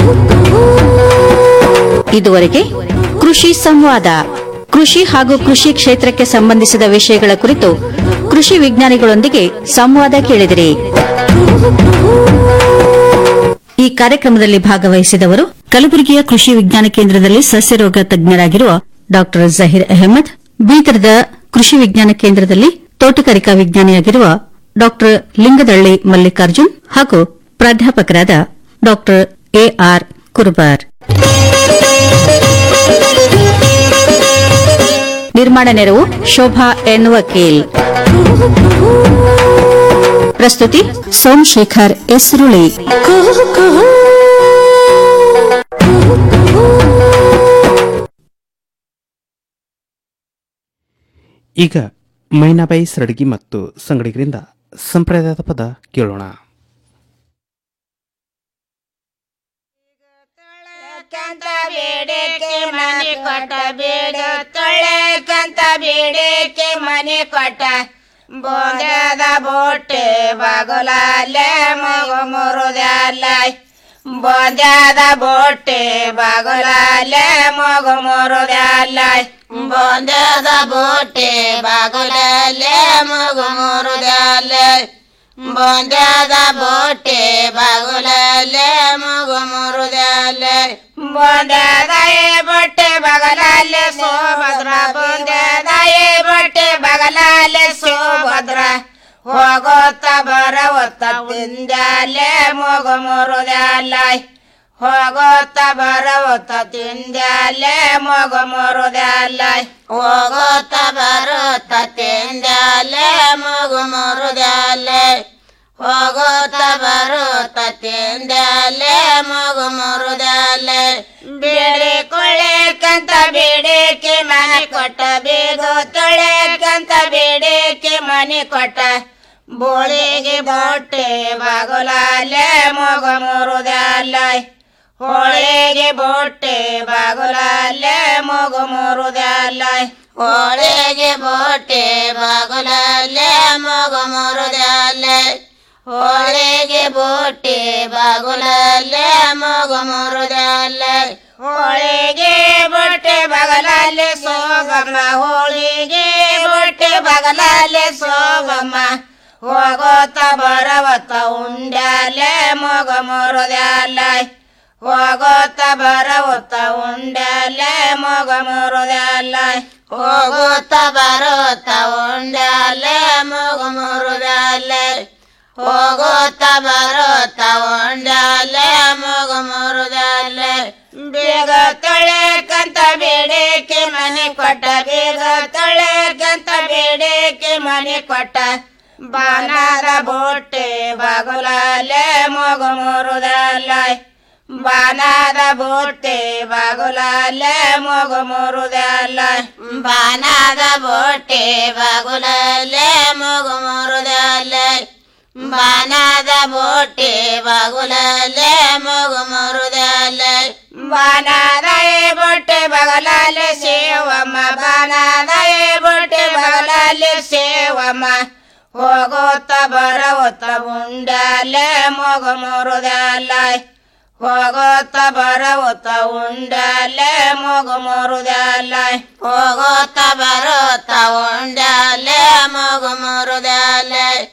ಇದುವರೆಗೆ ಕೃಷಿ ಸಂವಾದ ಕೃಷಿ ಹಾಗೂ ಕೃಷಿ ಕ್ಷೇತ್ರಕ್ಕೆ ಸಂಬಂಧಿಸಿದ ವಿಷಯಗಳ ಕುರಿತು ಕೃಷಿ ವಿಜ್ಞಾನಿಗಳೊಂದಿಗೆ ಸಂವಾದ ಕೇಳಿದಿರಿ ಈ ಕಾರ್ಯಕ್ರಮದಲ್ಲಿ ಭಾಗವಹಿಸಿದವರು ಕಲಬುರಗಿಯ ಕೃಷಿ ವಿಜ್ಞಾನ ಕೇಂದ್ರದಲ್ಲಿ ಸಸ್ಯರೋಗ ತಜ್ಞರಾಗಿರುವ ಡಾ ಜಹೀರ್ ಅಹಮದ್ ಬೀದರ್ದ ಕೃಷಿ ವಿಜ್ಞಾನ ಕೇಂದ್ರದಲ್ಲಿ ತೋಟಗಾರಿಕಾ ವಿಜ್ಞಾನಿಯಾಗಿರುವ ಡಾ ಲಿಂಗದಳ್ಳಿ ಮಲ್ಲಿಕಾರ್ಜುನ್ ಹಾಗೂ ಪ್ರಾಧ್ಯಾಪಕರಾದ ಡಾ ಎಆರ್ ಕುರುಬಾರ್ ನಿರ್ಮಾಣ ನೆರವು ಶೋಭಾ ಎನ್ ವಕೀಲ್ ಪ್ರಸ್ತುತಿ ಸೋಮಶೇಖರ್ ಎಸ್ರುಳಿ ಈಗ ಮೈನಾಬಾಯಿ ಸರಡಗಿ ಮತ್ತು ಸಂಗಡಿಗರಿಂದ ಸಂಪ್ರದಾಯದ ಪದ ಕೇಳೋಣ ಬೇಡಕ್ಕೆ ಮನೆ ಕೊಟ್ಟ ಬೇಡ ತೊಳೆಕಂತ ಬೇಡಕ್ಕೆ ಮನೆ ಕೊಟ್ಟ ಬೋಂದದ ಬೋಟೆ ಬಾಗುಲಾಲೆ ಮಗು ಮುರುದಲ್ಲ ಬೋಂದ್ಯಾದ ಬೋಟೆ ಬಾಗುಲಾಲೆ ಮಗು ಮುರುದಲ್ಲ ಬೋಂದ್ಯಾದ ಬೋಟೆ ಬಾಗುಲಾಲೆ ಮಗು ಮುರುದಲ್ಲ ಬೋಂದ್ಯಾದ ಬೋಟೆ ಬಾಗುಲಾಲೆ ಮಗು ಮುರುದಲ್ಲ ಬೋಂದ್ಯಾದ ಏ ಬೊಟ್ಟೆ ಬಗಲಾಲೆ ಸೋಭದ್ರ ಬೋಂದ್ಯಾದ ಏ ಬೊಟ್ಟೆ ಬಗಲಾಲೆ ಸೋಭದ್ರ ಹೋಗೋತ್ತ ಬರವತ್ತ ತಿಂದ್ಯಾಲೆ ಮಗು ಮುರುದಲ್ಲ ಹೋಗೋತ್ತ ಬರವತ್ತ ತಿಂದ್ಯಾಲೆ ಮಗು ಮುರುದಲ್ಲ ಹೋಗೋತ್ತ ಬರುತ್ತ ತಿಂದ್ಯಾಲೆ ಮಗು ಮುರುದಲ್ಲ ಹೋಗೋತ್ತ ಬರುತ್ತ ತಿಂದ್ಯಾಲೆ ಮಗು ಮುರುದಲ್ಲ ಬೇಡಿ ಕೊಳ್ಳೇಕಂತ ಬೇಡಿಕೆ ಮನೆ ಕೊಟ್ಟ ಬೇಗೋ ತೊಳೆಕಂತ ಬೇಡಿಕೆ ಮನೆ ಕೊಟ್ಟ ಬೋಳಿಗೆ ಬೊಟ್ಟೆ ಬಾಗುಲಾಲೆ ಮಗು ಮುರುದಲ್ಲ ಹೋಳಿಗೆ ಬೊಟ್ಟೆ ಬಾಗುಲಾಲೆ ಮಗು ಮುರುದಲ್ಲ ಹೋಳಿಗೆ ಬೊಟ್ಟೆ ಬಾಗುಲಾಲೆ ಮಗು ಮುರುದಲ್ಲ ಹೋಳಿಗೆ ಬುಟ್ಟಿ ಬಾಗುಲಲ್ಲೇ ಮಗು ಮುರುದಲ್ಲೇ ಹೋಳಿಗೆ ಬುಟ್ಟಿ ಬಗಲಲ್ಲಿ ಸೋಗಮ್ಮ ಹೋಳಿಗೆ ಬುಟ್ಟಿ ಬಗಲಲ್ಲಿ ಸೋಗಮ್ಮ ಹೋಗೋತ ಬರವತ್ತ ಉಂಡಲೆ ಮಗ ಮುರುದಲ್ಲ ಹೋಗೋತ ಬರವತ್ತ ಉಂಡಲೆ ಮಗ ಮುರುದಲ್ಲ ಹೋಗೋತ ಬರೋತ ಉಂಡಲೆ ಮಗ ಮುರುದಲ್ಲ ಹೋಗೋತ ಬರೋತ ಉಂಡಲೆ ಮಗ ಮುರುದಲ್ಲ ಬೇಗ ತೊಳೆಕಂತ ಬೇಡಕ್ಕೆ ಮನೆ ಕೊಟ್ಟ ಬೇಗ ತೊಳೆಕಂತ ಬೇಡಕ್ಕೆ ಮನೆ ಕೊಟ್ಟ ಬಾನದ ಬೊಟ್ಟೆ ಬಾಗುಲಲೆ ಮಗ ಮುರುದಲ್ಲ ಬಾನದ ಬೊಟ್ಟೆ ಬಾಗುಲಲೆ ಮಗ ಮುರುದಲ್ಲ ಬಾನದ ಬೊಟ್ಟೆ ಬಾಗುಲಲೆ ಮಗ ಮುರುದಲ್ಲ ಬಾನದ ಬೊಟ್ಟೆ ಬಾಗುಲಲೆ ಮಗ ಮುರುದಲ್ಲ ಬಾನದ ಬೊಟ್ಟೆ ಬಗಲಲ್ಲಿ ಸೇವಮ್ಮ ಬಾನದ ಬೊಟ್ಟೆ ಬಗಲಲ್ಲಿ ಸೇವಮ್ಮ ಹೋಗೋತ ಬರವತ್ತ ಉಂಡಲೆ ಮಗ ಮುರುದಲ್ಲ ಹೋಗೋತ ಬರವತ್ತ ಉಂಡಲೆ ಮಗ ಮುರುದಲ್ಲ ಹೋಗೋತ ಬರೋತ ಉಂಡಲೆ ಮಗ ಮುರುದಲ್ಲ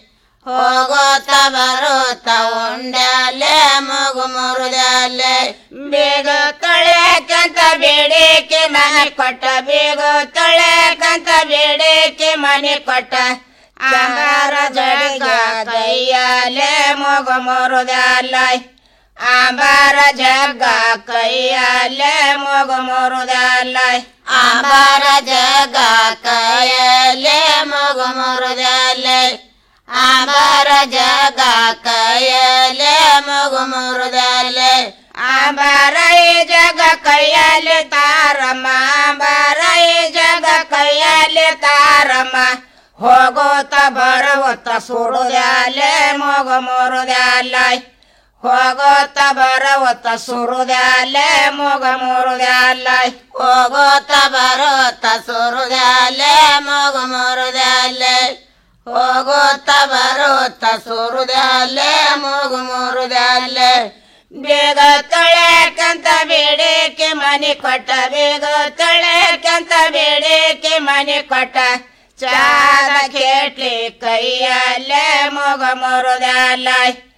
ಹೋಗೋತ ಬರೋತ ಉಂಡಲೆ ಮಗ ಮುರುದಲ್ಲ ಬೇಗ ತೊಳೆಕಂತ ಬೇಡಕ್ಕೆ ಮನೆ ಕೊಟ್ಟ ಬೇಗ ತೊಳೆಕಂತ ಬೇಡಕ್ಕೆ ಮನೆ ಕೊಟ್ಟ ಅಂಬಾರ ಜಗ ಕೈಯಲೆ ಮಗ ಮುರುದಲ್ಲ ಅಂಬಾರ ಜಗ ಕೈಯಲೆ ಮಗ ಮುರುದಲ್ಲ ಅಂಬಾರ ಜಗ ಕೈಯಲೆ ಮಗ ಮುರುದಲ್ಲ ಅಂಬಾರ ಜಗ ಕೈಯಲೆ ಮಗ ಮುರುದಲ್ಲ ಅಂಬಾರ ಈ ಜಗ ಕೈಯಲ್ಲಿ ತಾರಮ್ಮ ಅಂಬಾರ ಈ ಜಗ ಕೈಯಲ್ಲಿ ತಾರಮ್ಮ ಹೋಗೋತ ಬರವತ್ತ ಸುರುದ್ಯಾಲೆ ಮಗ ಮುರುದ್ಯಾಲ ಹೋಗೋತ ಬರವತ್ತ ಸುರುದ್ಯಾಲೆ ಮಗ ಮುರುದ್ಯಾಲ ಹೋಗೋತ ಬರೋತ ಸುರುದ್ಯಾಲೆ ಮಗ ಮುರುದ್ಯಾಲೆ ಹೋಗೋತ ಬರೋತ ಸುರುದ್ಯಾಲೆ ಮಗ ಮುರುದ್ಯಾಲೆ ಬೇಗ ತೊಳೆಕಂತ ಬೇಡಕ್ಕೆ ಮನೆ ಕೊಟ್ಟ ಬೇಗ ತೊಳೆಕಂತ ಬೇಡಕ್ಕೆ ಮನೆ ಕೊಟ್ಟ ಚಾದ ಕೇಟ್ಲಿ ಕೈಯಲ್ಲೇ ಮಗ ಮುರುದಲ್ಲ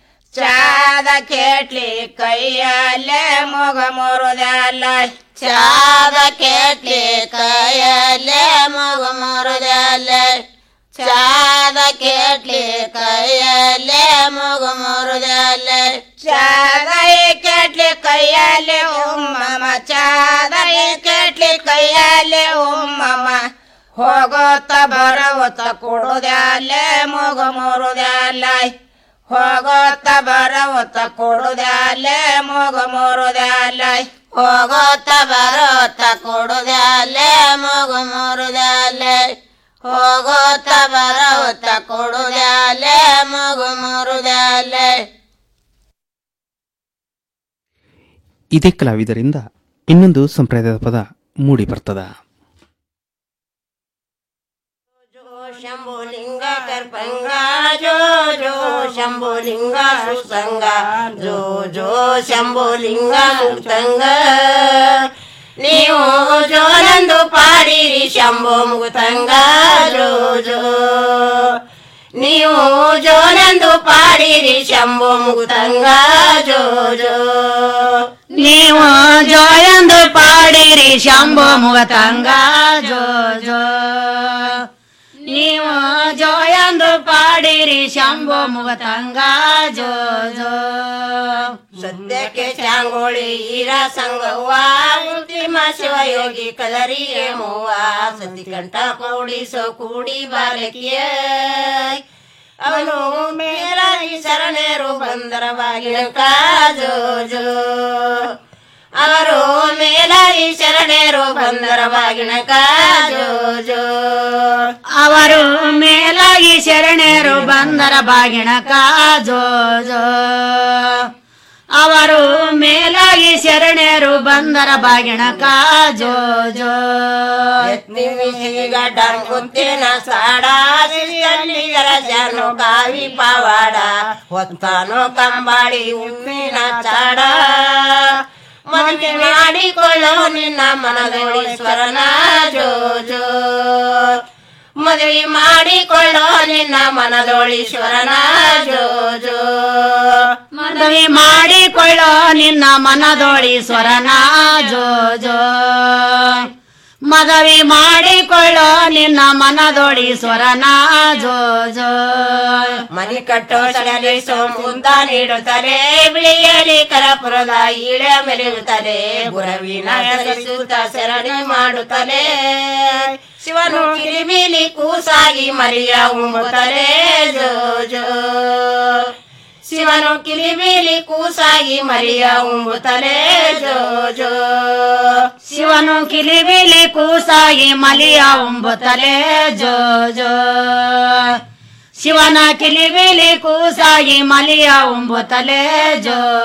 ಚಾದ ಕೇಟ್ಲಿ ಕೈಯಲ್ಲೇ ಮಗ ಮುರುದಲ್ಲ ಚಾದ ಕೇಟ್ಲಿ ಕೈಯಲ್ಲೇ ಮಗ ಮುರುದಲ್ಲ ಚಾದ ಕೇಟ್ಲಿ ಕೈಯಲ್ಲೇ ಮಗ ಮುರುದಲ್ಲ ಚಾದ ಕೇಟ್ಲಿ ಕೈಯಲ್ಲಿ ಉಮ್ಮಮ್ಮ ಚಾದ ಕೇಟ್ಲಿ ಕೈಯಲ್ಲಿ ಉಮ್ಮಮ್ಮ ಹೋಗೋತ ಬರವತ್ತ ಕೊಡುದ್ಯಾಲೆ ಮಗ ಮುರುದ್ಯಾಲ ಹೋಗೋತ ಬರವತ್ತ ಕೊಡುದ್ಯಾಲೆ ಮಗ ಮುರುದ್ಯಾಲ ಹೋಗೋತ ಬರೋತ ಕೊಡುದ್ಯಾಲೆ ಮಗ ಮುರುದ್ಯಾಲ ಹೋಗೋತ ಬರವತ್ತ ಕೊಡುದ್ಯಾಲೆ ಮಗ ಮುರುದ್ಯಾಲ ಇದೇ ಕಲಾವಿದರಿಂದ ಇನ್ನೊಂದು ಸಂಪ್ರದಾಯದ ಪದ ಮೂಡಿ ಬರ್ತದ ಶಂಭುಲಿಂಗ ಕರ್ಪಂಗ ಜೋ ಜೋ ಶಂಭುಲಿಂಗ ಸುಸಂಗ ಜೋ ಜೋ ಶಂಭುಲಿಂಗ ಮುಕ್ತಂಗ ನೀವು ಜೋನಂದು ಪಾಡಿರಿ ಶಂಭು ಮುಕ್ತಂಗ ಜೋ ಜೋ ನೀವು ಜೋನಂದು ಪಾಡಿರಿ ಶಂಭು ಮುಕ್ತಂಗ ಜೋ ಜೋ ನೀವು ಜೋಯಂದು ಪಾಡಿರಿ ಶಂಭು ಮುಗತಂಗ ಜೋ ಜೋ ನೀವು ಜೋಯಂದು ಪಾಡಿರಿ ಶಂಭು ಮುಗತಂಗ ಜೋ ಜೋ ಸದ್ಯಕ್ಕೆ ಚಾಂಗೋಳಿ ಈರ ಸಂಗವ್ವ ಅಂತಿಮ ಶಿವಯೋಗಿ ಕಲರಿಯ ಮೂವ ಸತಿ ಕಂಠ ಕೂಡಿಸೋ ಕೂಡಿ ಬಾಲಕಿಯ ಅವನು ಮೇಲಾಗಿ ಶರಣರು ಬಂದರವಾಗಿನ ಕಾಜೋ ಜೋ ಅವರು ಮೇಲಾಗಿ ಶರಣರು ಬಂದರವಾಗಿನ ಕಾಜೋ ಜೋ ಅವರು ಮೇಲಾಗಿ ಶರಣರು ಬಂದರ ಬಾಗಿಣ ಕಾಜೋ ಜೋ ಅವರು ಮೇಲಾಗಿ ಶರಣರು ಬಂದರ ಬಾಗಿಣಕ ಜೋ ಜೋ ಗಡ್ಡ ಕುಂತಿನ ಸಾಡ ಸಿರಿಯಲ್ಲಿಗರ ಜಾನು ಕಾವಿ ಪಾವಾಡ ಹೊತ್ತಾನೋ ಕಂಬಾಡಿ ಉಪ್ಪಿನ ಚಾಡ ಮದುವೆ ಮಾಡಿಕೊಳ್ಳೋ ನಿನ್ನ ಮನದೊಳೀಶ್ವರನ ಜೋ ಜೋ ಮದುವೆ ಮಾಡಿಕೊಳ್ಳೋ ನಿನ್ನ ಮನದೊಳೀಶ್ವರನ ಜೋ ಜೋ ಮದುವೆ ಮಾಡಿಕೊಳ್ಳೋ ನಿನ್ನ ಮನದೊಳೀಶ್ವರನ ಜೋ ಜೋ ಮದುವೆ ಮಾಡಿಕೊಳ್ಳೋ ನಿನ್ನ ಮನದೊಳೀಶ್ವರನ ಜೋ ಜೋ ಮನಿ ಕಟ್ಟೋ ಸಡಲಿ ಸೋಮುಂದ ನೀಡುತ್ತಾರೆ ಬಿಳಿಯಲಿ ಕರಪುರದ ಈಳೆ ಮೆರೆಯುತ್ತಾರೆ ಗುರವಿನ ಹೆಸರಿಸುತ್ತ ಸರಣಿ ಮಾಡುತ್ತಾರೆ ಶಿವನು ಕಿರಿಮಿಲಿ ಕೂಸಾಗಿ ಮರಿಯ ಉಂಬುತ್ತಾರೆ ಜೋ ಜೋ ಶಿವನು ಕಿರಿಮಿಲಿ ಕೂಸಾಗಿ ಮರಿಯ ಉಂಬುತ್ತಾರೆ ಜೋ ಜೋ ಶಿವನು ಕಿಲಿಬಿಲಿ ಕೂಸಾಗಿ ಮಲಿಯ ಉಂಬುತ್ತಲೆ ಜೋ ಜೋ ಶಿವನ ಕಿಲಿಬಿಲಿ ಕೂಸಾಗಿ ಮಲಿಯ ಉಂಬುತ್ತಲೆ ಜೋ